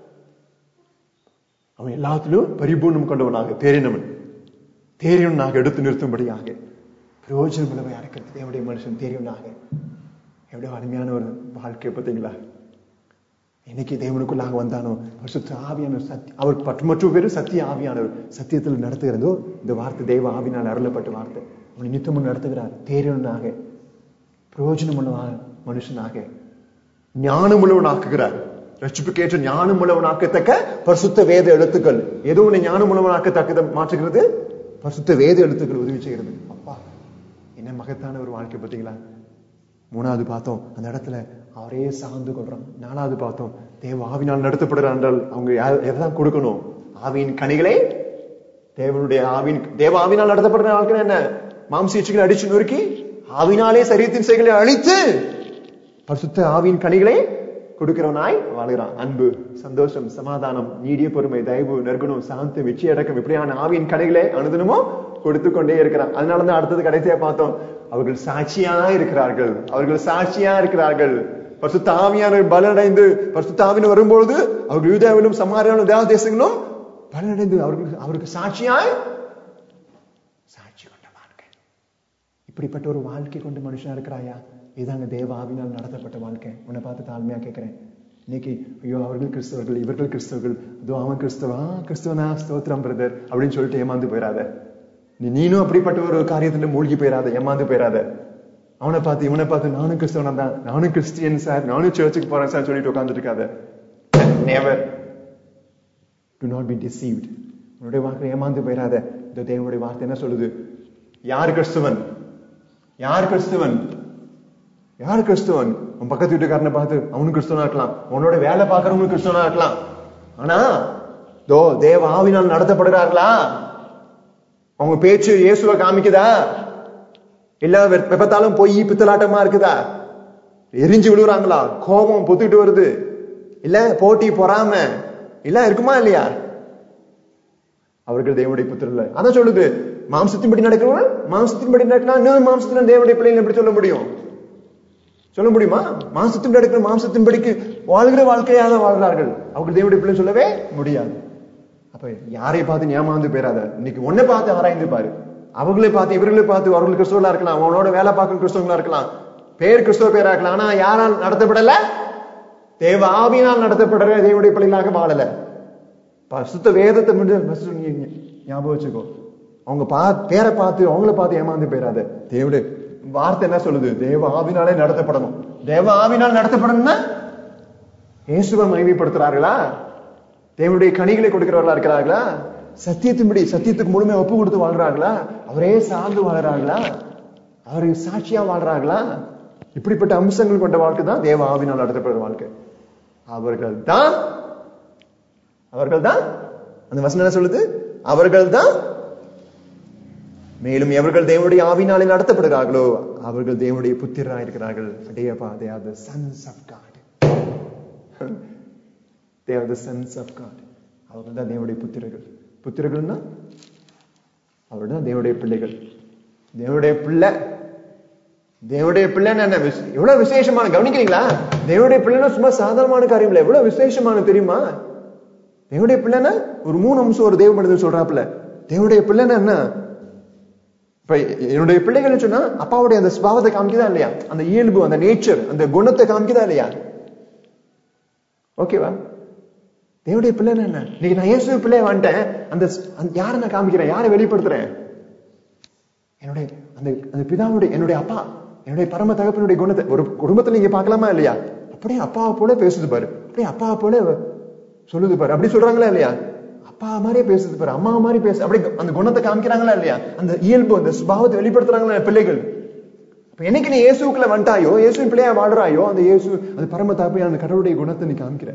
அவன் எல்லாத்திலும் பரிபூர்ணம் கொண்டவனாக தேறினவன் தேறியவனாக எடுத்து நிறுத்தும்படியாக பிரயோஜனம் உள்ளவையா இருக்கிறது தேவனுடைய மனுஷன் தேறியவனாக எவ்வளவு அருமையான ஒரு வாழ்க்கை பார்த்தீங்களா இன்னைக்கு தேவனுக்குள்ளாக வந்தானோ பரிசுத்த ஆவியானவர் சத்தி அவர் பற்று மற்ற பேரும் சத்திய ஆவியானவர் சத்தியத்தில் நடத்துகிறதோ இந்த வார்த்தை தெய்வ ஆவினால் அருளப்பட்ட வார்த்தை அவனை நித்தமும் நடத்துகிறார் தேறியவனாக பிரயோஜனமுள்ள மனுஷனாக ஞானமுள்ளவனாக்குகிறார் ரட்சிப்புக்கேற்ற ஞானம் உள்ளவனாக்கத்தக்க பரிசுத்த வேத எழுத்துக்கள் ஏதோ ஒன்று ஞானம் உள்ளவனாக்கத்தக்க மாற்றுகிறது பரிசுத்த வேத எழுத்துக்கள் உதவி செய்கிறது அப்பா என்ன மகத்தான ஒரு வாழ்க்கை பார்த்தீங்களா மூணாவது பார்த்தோம் அந்த இடத்துல அவரே சார்ந்து கொள்றான் நாலாவது பார்த்தோம் தேவ ஆவினால் நடத்தப்படுறான் என்றால் அவங்க யா- எதைதான் கொடுக்கணும் ஆவியின் கனிகளே தேவனுடைய ஆவின் தேவ ஆவினால் நடத்தப்படுற வாழ்க்கை என்ன மாம்சீச்சுகளை அடிச்சு நொறுக்கி ஆவினாலே சரீரத்தின் செயல்களை அழித்து பரிசுத்த ஆவியின் கனிகளை கொடுக்கிறவனாய் வாழ்கிறான் அன்பு சந்தோஷம் சமாதானம் நீடிய பொறுமை தயவு நற்குணம் சாந்தம் வெற்றி அடக்கம் இப்படியான ஆவியின் கனிகளை அனுதினமும் கொடுத்து கொண்டே இருக்கிறான் அதனாலதான் அடுத்தது கடைசியா பார்த்தோம் அவர்கள் சாட்சியா இருக்கிறார்கள் அவர்கள் சாட்சியா இருக்கிறார்கள் பரிசுத்த ஆவியானவர் பலனடைந்து பரிசுத்த ஆவின் வரும்பொழுது அவர்கள் யூதாவிலும் சமாரியாவிலும் தேவ தேசங்களும் பலனடைந்து அவர்கள் அவருக்கு சாட்சியாய் சாட்சி கொண்ட வாழ்க்கை இப்படிப்பட்ட ஒரு வாழ்க்கை கொண்டு மனுஷனா இருக்கிறாயா இதாங்க தேவ ஆவினால் நடத்தப்பட்ட வாழ்க்கை உன்னை பார்த்து தாழ்மையா கேட்கிறேன் இன்னைக்கு ஐயோ அவர்கள் கிறிஸ்தவர்கள் இவர்கள் கிறிஸ்தவர்கள் அதோ அவன் கிறிஸ்தவா கிறிஸ்தவனா ஸ்தோத்திரம் பிரதர் அப்படின்னு சொல்லிட்டு ஏமாந்து போயிடாத நீ நீனும் அப்படிப்பட்ட ஒரு காரியத்துல மூழ்கி போயிடாத ஏமாந்து போயிடாத அவனை பார்த்து இவனை பார்த்து நானும் கிறிஸ்தவனா தான் நானும் கிறிஸ்டியன் சார் நானும் சர்ச்சுக்கு போறேன் சார் சொல்லிட்டு உட்கார்ந்துட்டு இருக்காத never do not be deceived உன்னுடைய வார்த்தை ஏமாந்து போயிடாத இந்த தேவனுடைய வார்த்தை என்ன சொல்லுது யார் கிறிஸ்துவன் யார் கிறிஸ்துவன் யார் கிறிஸ்துவன் உன் பக்கத்து வீட்டுக்காரனை பார்த்து அவனும் கிறிஸ்துவனா இருக்கலாம் உன்னோட வேலை பார்க்கறவங்களும் கிறிஸ்துவனா இருக்கலாம் ஆனா தோ தேவ ஆவினால் நடத்தப்படுகிறார்களா அவங்க பேச்சு இயேசுவை காமிக்குதா இல்ல வெ- வெப்பத்தாலும் பொய் பித்தலாட்டமா இருக்குதா எரிஞ்சு விழுகுறாங்களா கோபம் பொத்துக்கிட்டு வருது இல்ல போட்டி பொறாம இல்ல இருக்குமா இல்லையா அவர்கள் தேவனுடைய புத்திரர்கள் அதான் சொல்லுது மாம்சத்தின்படி நடக்கிறவர்கள் மாம்சத்தின்படி நடக்கலாம் இன்னும் மாம்சத்துல தேவனுடைய பிள்ளைகள் எப்படி சொல்ல முடியும் சொல்ல முடியுமா மாம்சத்தின் நடக்கிற மாம்சத்தின்படிக்கு வாழ்கிற வாழ்க்கையாக வாழ்கிறார்கள் அவர்கள் தேவனுடைய பிள்ளை சொல்லவே முடியாது அப்ப யாரை பார்த்து ஏமாந்து போயிடாத இன்னைக்கு ஒன்னை பார்த்து ஆராய்ந்து பாரு அவர்களை பார்த்து இவர்களை பார்த்து அவர்கள் கிறிஸ்துவலா இருக்கலாம் அவனோட வேலை பார்க்கும் கிறிஸ்தவங்களா இருக்கலாம் பேர் கிறிஸ்துவ பேரா இருக்கலாம் ஆனா யாரால் நடத்தப்படல தேவ ஆவியினால் நடத்தப்படுற தேவனுடைய பிள்ளைகளாக வாழல பசுத்த வேதத்தை மட்டும் first நீ ஞ- ஞாபகம் வச்சுக்கோ அவங்க பா பேரை பார்த்து அவங்கள பார்த்து ஏமாந்து போயிடாத தேவடைய வார்த்தை என்ன சொல்லுது தேவ ஆவினாலே நடத்தப்படணும் தேவ ஆவினால் நடத்தப்படணும்னா இயேசுவை மகிமைப்படுத்துறார்களா தேவனுடைய கனிகளை கொடுக்கிறவர்களா இருக்கிறார்களா சத்தியத்தின்படி சத்தியத்துக்கு முழுமையா ஒப்பு கொடுத்து வாழ்றாங்களா அவரே சார்ந்து வாழ்றாங்களா அவருக்கு சாட்சியா வாழ்றாங்களா இப்படிப்பட்ட அம்சங்கள் கொண்ட வாழ்க்கை தான் தேவ ஆவினால் நடத்தப்படுற வாழ்க்கை அவர்கள் தான் அவர்கள் தான் அந்த வசனம் என்ன சொல்லுது அவர்கள் தான் மேலும் எவர்கள் தேவனுடைய ஆவினாலே நடத்தப்படுகிறார்களோ அவர்கள் தேவனுடைய புத்திரராக இருக்கிறார்கள் அடேயப்பா they are the sons of God they are the sons of God அவர்கள் தான் தேவனுடைய புத்திரர்கள் புத்திரர்கள்னா அவர்கள் தான் தேவனுடைய பிள்ளைகள் தேவனுடைய பிள்ளை தேவனுடைய பிள்ளைன்னு என்ன விஷ- எவ்வளவு விசேஷமான கவனிக்கிறீங்களா தேவனுடைய பிள்ளைன்னா சும்மா சாதாரணமான காரியம் இல்ல எவ்வளவு விசேஷமான தெரியுமா தேவனுடைய பிள்ளைன்னா ஒரு மூணு அம்சம் ஒரு தேவ மனிதன் சொல்றாப்புல தேவனுடைய பிள்ளைன்னா என்ன இப்ப என்னுடைய பிள்ளைகள் சொன்னா அப்பாவுடைய அந்த ஸ்பாவத்தை காமிக்குதா இல்லையா அந்த இயல்பு அந்த நேச்சர் அந்த குணத்தை காமிக்குதா இல்லையா ஓகேவா தேவனுடைய பிள்ளைன்னா என்ன இன்னைக்கு நான் இயேசு பிள்ளைய வந்துட்டேன் அந்த அந்த யாரை நான் காமிக்கிறேன் யாரை வெளிப்படுத்துறேன் என்னுடைய அந்த அந்த பிதாவுடைய என்னுடைய அப்பா என்னுடைய பரம தகப்பனுடைய குணத்தை ஒரு குடும்பத்துல நீங்க பார்க்கலாமா இல்லையா அப்படியே அப்பாவை போல பேசுது பாரு அப்படியே அப்பாவை போல சொல்லுது பாரு அப்படி சொல்றாங்களா இல்லையா அப்பா மாதிரியே பேசுது பாரு அம்மா மாதிரி பேசு அப்படி அந்த குணத்தை காமிக்கிறாங்களா இல்லையா அந்த இயல்பு அந்த சுபாவத்தை வெளிப்படுத்துறாங்களா பிள்ளைகள் அப்ப என்னைக்கு நீ இயேசுக்குள்ள வந்துட்டாயோ இயேசுவின் பிள்ளையா வாழ்றாயோ அந்த இயேசு அந்த பரம தகப்பை அந்த கடவுளுடைய குணத்தை நீ காமிக்கிற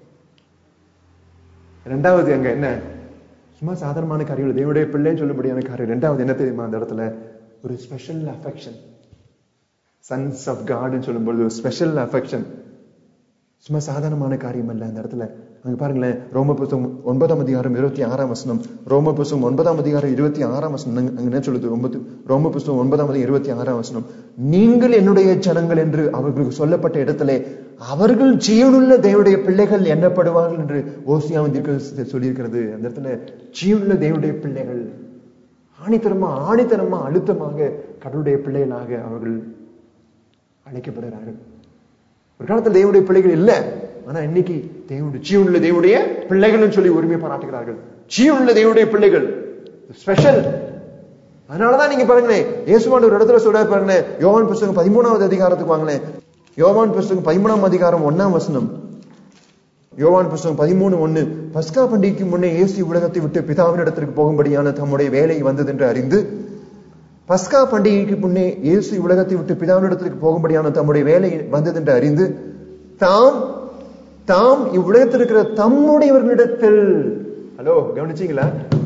ரெண்டாவது அங்க என்ன சும்மா சாதாரணமான காரியம் தேவனுடைய பிள்ளைன்னு சொல்லும்படியான காரியம் ரெண்டாவது என்ன தெரியுமா அந்த இடத்துல ஒரு ஸ்பெஷல் அஃபெக்ஷன் சன்ஸ் ஆஃப் காட்னு சொல்லும்போது ஒரு ஸ்பெஷல் அஃபெக்ஷன் சும்மா சாதாரணமான காரியம் அல்ல அந்த இடத்துல அங்க பாருங்களேன் ரோம புஸ்தகம் ஒன்பதாம் அதிகாரம் இருபத்தி ஆறாம் வசனம் ரோம புஸ்தகம் ஒன்பதாம் அதிகாரம் இருபத்தி ஆறாம் வசனம் அங்க அங்க என்ன சொல்லுது ஒன்பது ரோம புஸ்தகம் ஒன்பதாம் அதிகாரம் இருபத்தி ஆறாம் வசனம் நீங்கள் என்னுடைய ஜனங்கள் என்று அவர்களுக்கு சொல்லப்பட்ட இடத்திலே அவர்கள் ஜீவனுள்ள தேவனுடைய பிள்ளைகள் எண்ணப்படுவார்கள் என்று ஓசியாவின் தீர்க்க சொல்லியிருக்கிறது அந்த இடத்துல ஜீவனுள்ள தேவனுடைய பிள்ளைகள் ஆணித்தரமா ஆணித்தரமா அழுத்தமாக கடவுளுடைய பிள்ளைகளாக அவர்கள் அழைக்கப்படுகிறார்கள் ஒரு காலத்துல தேவனுடைய பிள்ளைகள் இல்ல ஆனா இன்னைக்கு தேவனுடைய ஜீவனுள்ள தேவனுடைய பிள்ளைகள்னு சொல்லி உரிமை பாராட்டுகிறார்கள் ஜீவனுள்ள தேவனுடைய பிள்ளைகள் ஸ்பெஷல் அதனாலதான் நீங்க பாருங்களேன் இயேசுவான் ஒரு இடத்துல சொல்றாரு பாருங்களேன் யோவான் புஸ்தகம் பதிமூணாவது அதிகாரத்துக்கு வாங்களேன் யோவான் புஸ்தகம் பதிமூணாம் அதிகாரம் ஒன்னாம் வசனம் யோவான் புஸ்தகம் பதிமூணு ஒண்ணு பஸ்கா பண்டிகைக்கு முன்னே இயேசு உலகத்தை விட்டு பிதாவின் இடத்திற்கு போகும்படியான தம்முடைய வேலை வந்தது என்று அறிந்து பஸ்கா பண்டிகைக்கு முன்னே இயேசு உலகத்தை விட்டு பிதாவினிடத்திற்கு போகும்படியான தம்முடைய வேலை வந்தது என்று அறிந்து தாம் தாம் இவ்வுலகத்தில் இருக்கிற தம்முடையவர்களிடத்தில் ஹலோ கவனிச்சீங்களா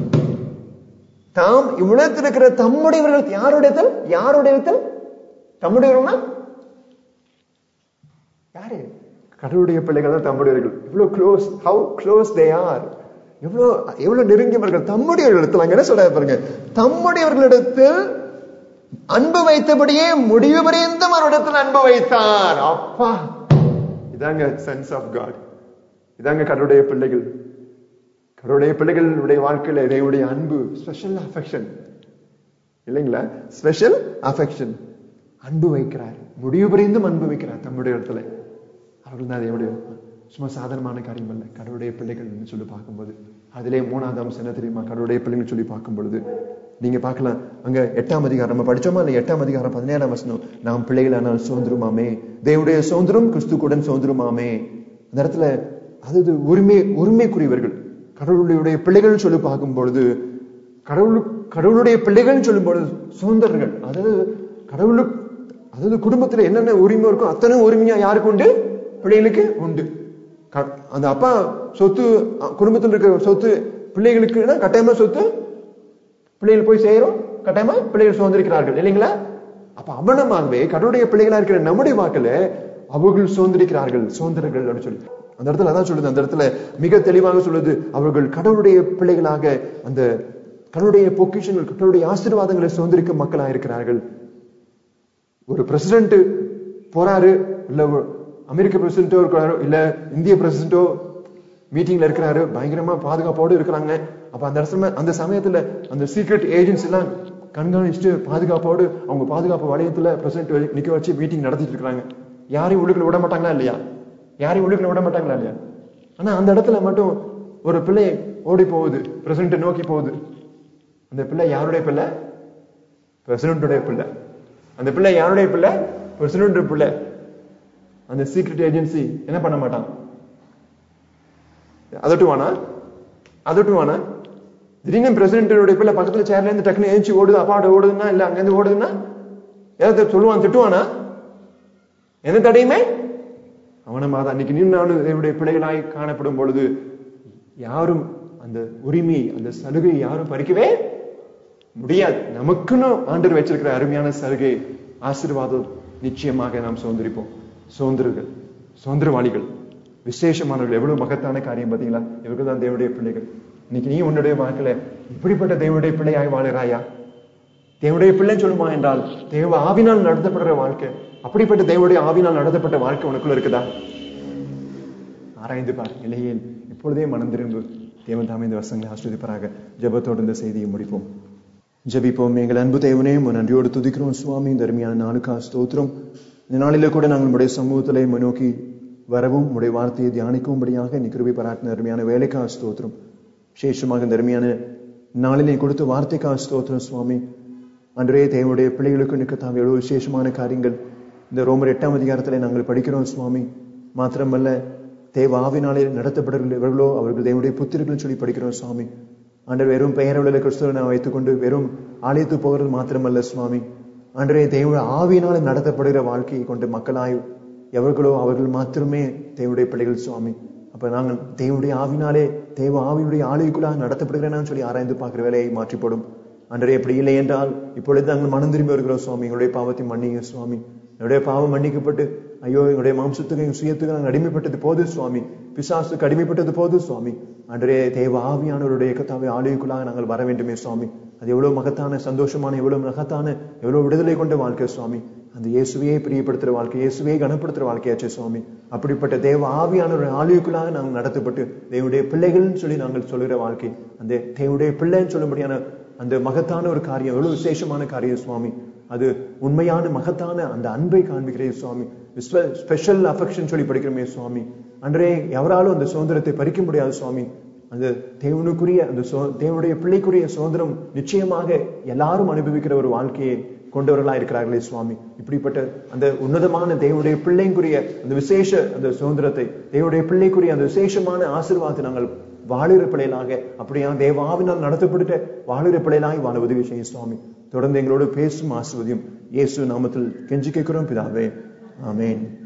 தாம் இவ்வுலகத்தில் இருக்கிற தம்முடையவர்கள் யாருடையத்தில் யாருடையத்தில் தம்முடையவர்கள்னா யாரு கடவுளுடைய பிள்ளைகள் தான் தம்முடையவர்கள் இவ்வளவு close how close they are எவ்வளவு எவ்வளவு நெருங்கியவர்கள் தம்முடையவர்களிடத்தில் அங்க என்ன சொல்ற பாருங்க தம்முடையவர்களிடத்தில் அன்பு வைத்தபடியே முடிவு பரியந்தம் அவரிடத்தில் அன்பு வைத்தார் அப்பா இதாங்க சென்ஸ் ஆஃப் காட் இதாங்க கடவுளுடைய பிள்ளைகள் கடவுளுடைய பிள்ளைகளுடைய வாழ்க்கையில இதையுடைய அன்பு ஸ்பெஷல் அஃபெக்ஷன் இல்லைங்களா ஸ்பெஷல் அஃபெக்ஷன் அன்பு வைக்கிறார் முடிவு புரிந்தும் அன்பு வைக்கிறார் தம்முடைய இடத்துல அவர்கள் தான் தேவனுடைய சும்மா சாதாரணமான காரியம் அல்ல கடவுளுடைய பிள்ளைகள் சொல்லி பார்க்கும்போது அதிலே மூணாவது அம்சம் என்ன தெரியுமா கடவுளுடைய பிள்ளைகள் சொல்லி பார்க்கும் பொழுது நீங்க பார்க்கலாம் அங்க எட்டாம் அதிகாரம் நம்ம படிச்சோமா இல்ல எட்டாம் அதிகாரம் பதினேழாம் வசனம் நாம் பிள்ளைகள் ஆனால் சுதந்திரமாமே தேவனுடைய சுதந்திரம் கிறிஸ்துக்குடன் சுதந்திரமாமே அந்த இடத்துல அதாவது உரிமை உரிமைக்குரியவர்கள் கடவுளுடைய பிள்ளைகள் சொல்லி பார்க்கும் பொழுது கடவுள் கடவுளுடைய பிள்ளைகள் சொல்லும் பொழுது சுதந்திரர்கள் அதாவது கடவுளு அதாவது குடும்பத்துல என்னென்ன உரிமை இருக்கோ அத்தனை உரிமையா யாருக்கு உண்டு பிள்ளைகளுக்கு உண்டு அந்த அப்பா சொத்து குடும்பத்தில் இருக்கிற சொத்து பிள்ளைகளுக்கு கட்டாயமா சொத்து பிள்ளைகள் போய் சேரும் கட்டாயமா பிள்ளைகள் சுதந்திரிக்கிறார்கள் இல்லைங்களா அப்ப அவனமாகவே கடவுளுடைய பிள்ளைகளா இருக்கிற நம்முடைய வாக்குல அவர்கள் சுதந்திரிக்கிறார்கள் சுதந்திரர்கள் அப்படின்னு சொல்லி அந்த இடத்துல அதான் சொல்லுது அந்த இடத்துல மிக தெளிவாக சொல்லுது அவர்கள் கடவுளுடைய பிள்ளைகளாக அந்த கடவுளுடைய பொக்கிஷங்கள் கடவுளுடைய ஆசீர்வாதங்களை சுதந்திரிக்க மக்களாக இருக்கிறார்கள் ஒரு பிரசிடென்ட் போறாரு இல்ல அமெரிக்க பிரசிடென்ட்டோ இருக்கிறாரோ இல்ல இந்திய பிரசிடென்ட்டோ மீட்டிங்ல இருக்கிறாரு பயங்கரமா பாதுகாப்போடு இருக்கிறாங்க அப்ப அந்த இடத்துல அந்த சமயத்துல அந்த சீக்ரெட் ஏஜென்ட்ஸ் எல்லாம் கண்காணிச்சுட்டு பாதுகாப்போடு அவங்க பாதுகாப்பு வளையத்துல பிரசிடென்ட் நிக்க வச்சு மீட்டிங் நடத்திட்டு இருக்காங்க யாரையும் உள்ளுக்குள்ள விட மாட்டாங்களா இல்லையா யாரையும் உள்ளுக்குள்ள விட மாட்டாங்களா இல்லையா ஆனா அந்த இடத்துல மட்டும் ஒரு பிள்ளை ஓடி போகுது பிரசிடென்ட் நோக்கி போகுது அந்த பிள்ளை யாருடைய பிள்ளை பிரசிடென்ட்டுடைய பிள்ளை அந்த பிள்ளை யாருடைய பிள்ளை பிரசிடென்ட் பிள்ளை அந்த சீக்ரெட் ஏஜென்சி என்ன பண்ண மாட்டான் அதட்டுவானா அதட்டுவானா திடீர்னு பிரசிடென்டோட பிள்ளை பக்கத்துல சேர்ல இருந்து டக்குனு ஏஞ்சி ஓடுது அப்பாவோட ஓடுதுன்னா இல்ல அங்க இருந்து ஓடுதுன்னா ஏதாவது சொல்லுவான் திட்டுவானா எந்த தடையுமே அவன மாதா அன்னைக்கு நின்று என்னுடைய பிள்ளைகளாய் காணப்படும் பொழுது யாரும் அந்த உரிமை அந்த சலுகை யாரும் பறிக்கவே முடியாது நமக்குன்னு ஆண்டர் வச்சிருக்கிற அருமையான சலுகை ஆசீர்வாதம் நிச்சயமாக நாம் சுதந்திரிப்போம் சுதந்திரர்கள் சுதந்திரவாளிகள் விசேஷமானவர்கள் எவ்வளவு மகத்தான காரியம் பாத்தீங்களா இவர்கள் தான் தேவனுடைய பிள்ளைகள் இன்னைக்கு நீ உன்னுடைய வாழ்க்கையில இப்படிப்பட்ட தேவனுடைய பிள்ளையாய் வாழுறாயா தேவனுடைய பிள்ளை சொல்லுமா என்றால் தேவ ஆவினால் நடத்தப்படுற வாழ்க்கை அப்படிப்பட்ட தேவனுடைய ஆவினால் நடத்தப்பட்ட வாழ்க்கை உனக்குள்ள இருக்குதா ஆராய்ந்து பார் இல்லையே இப்பொழுதே மனம் திரும்பு தேவன் தாமே இந்த வருஷங்களை ஆஸ்வதிப்பராக ஜபத்தோடு இந்த செய்தியை முடிப்போம் ஜபிப்போம் எங்கள் அன்பு தேவனே உன் நன்றியோடு துதிக்கிறோம் சுவாமி தர்மியான நாளுக்கா ஸ்தோத்திரம் இந்த நாளில கூட நாங்கள் உடைய சமூகத்திலே முன்னோக்கி வரவும் உடைய வார்த்தையை தியானிக்கும்படியாக நீ கிருபை பாராட்டின அருமையான வேலைக்கா ஸ்தோத்திரம் விசேஷமாக இந்த அருமையான நாளிலே கொடுத்த வார்த்தைக்கா ஸ்தோத்திரம் சுவாமி அன்றே தேவனுடைய பிள்ளைகளுக்கு நிற்கத்தாம் எவ்வளவு விசேஷமான காரியங்கள் இந்த ரோமர் எட்டாம் அதிகாரத்திலே நாங்கள் படிக்கிறோம் சுவாமி மாத்திரமல்ல தேவ ஆவினாலே நடத்தப்படுகிறவர்களோ அவர்கள் தேவனுடைய புத்திரர்கள் சொல்லி படிக்கிறோம் சுவாமி ஆண்டர் வெறும் பெயரவளில் கிறிஸ்துவ நான் வைத்துக்கொண்டு வெறும் ஆலயத்து போகிறது மாத்திரமல்ல சுவாமி அன்றே தேவ ஆவியினால நடத்தப்படுகிற வாழ்க்கையை கொண்டு மக்களாய் எவர்களோ அவர்கள் மாத்திரமே தேவனுடைய பிள்ளைகள் சுவாமி அப்ப நாங்கள் தேவனுடைய ஆவினாலே தேவ ஆவியுடைய ஆலயக்குள்ளாக நடத்தப்படுகிறேன்னு சொல்லி ஆராய்ந்து பார்க்கிற வேலையை மாற்றிப்படும் அன்றே எப்படி இல்லை என்றால் இப்பொழுது நாங்கள் மனம் திரும்பி வருகிறோம் சுவாமி எங்களுடைய பாவத்தை மன்னிங்க சுவாமி என்னுடைய பாவம் மன்னிக்கப்பட்டு ஐயோ எங்களுடைய மாம்சத்துக்கு எங்கள் சுயத்துக்கு நாங்கள் அடிமைப்பட்டது போது சுவாமி பிசாசுக்கு அடிமைப்பட்டது போது சுவாமி அன்றே தேவ ஆவியானவருடைய கத்தாவை ஆலயக்குள்ளாக நாங்கள் வர வேண்டுமே சுவாமி அது எவ்வளவு மகத்தான சந்தோஷமான எவ்வளவு மகத்தான எவ்வளவு விடுதலை கொண்ட வாழ்க்கை சுவாமி அந்த இயேசுவையே பிரியப்படுத்துற வாழ்க்கை இயேசுவையே கனப்படுத்துற வாழ்க்கையாச்சு சுவாமி அப்படிப்பட்ட தேவ ஆவியானவருடைய ஆலயக்குள்ளாக நாங்கள் நடத்தப்பட்டு தேவனுடைய பிள்ளைகள்னு சொல்லி நாங்கள் சொல்லுகிற வாழ்க்கை அந்த தேவனுடைய பிள்ளைன்னு சொல்லும்படியான அந்த மகத்தான ஒரு காரியம் எவ்வளவு விசேஷமான காரியம் சுவாமி அது உண்மையான மகத்தான அந்த அன்பை காண்பிக்கிறே சுவாமி ஸ்பெஷல் அஃபெக்ஷன் சொல்லி படிக்கிறோமே சுவாமி அன்றே எவராலும் அந்த சுதந்திரத்தை பறிக்க முடியாது சுவாமி அந்த தேவனுக்குரிய அந்த தேவனுடைய பிள்ளைக்குரிய சுதந்திரம் நிச்சயமாக எல்லாரும் அனுபவிக்கிற ஒரு வாழ்க்கையை கொண்டவர்களா இருக்கிறார்களே சுவாமி இப்படிப்பட்ட அந்த உன்னதமான தேவனுடைய பிள்ளைக்குரிய அந்த விசேஷ அந்த சுதந்திரத்தை தேவனுடைய பிள்ளைக்குரிய அந்த விசேஷமான ஆசீர்வாதத்தை நாங்கள் வாழுகிற பிள்ளைகளாக அப்படியா தேவாவினால் நடத்தப்பட்டு வாழுகிற பிள்ளைகளாக வாழ உதவி செய்யும் சுவாமி தொடர்ந்து எங்களோடு பேசும் ஆசிர்வதியும் இயேசு நாமத்தில் கெஞ்சி கேட்கிறோம் பிதாவே ஆமென்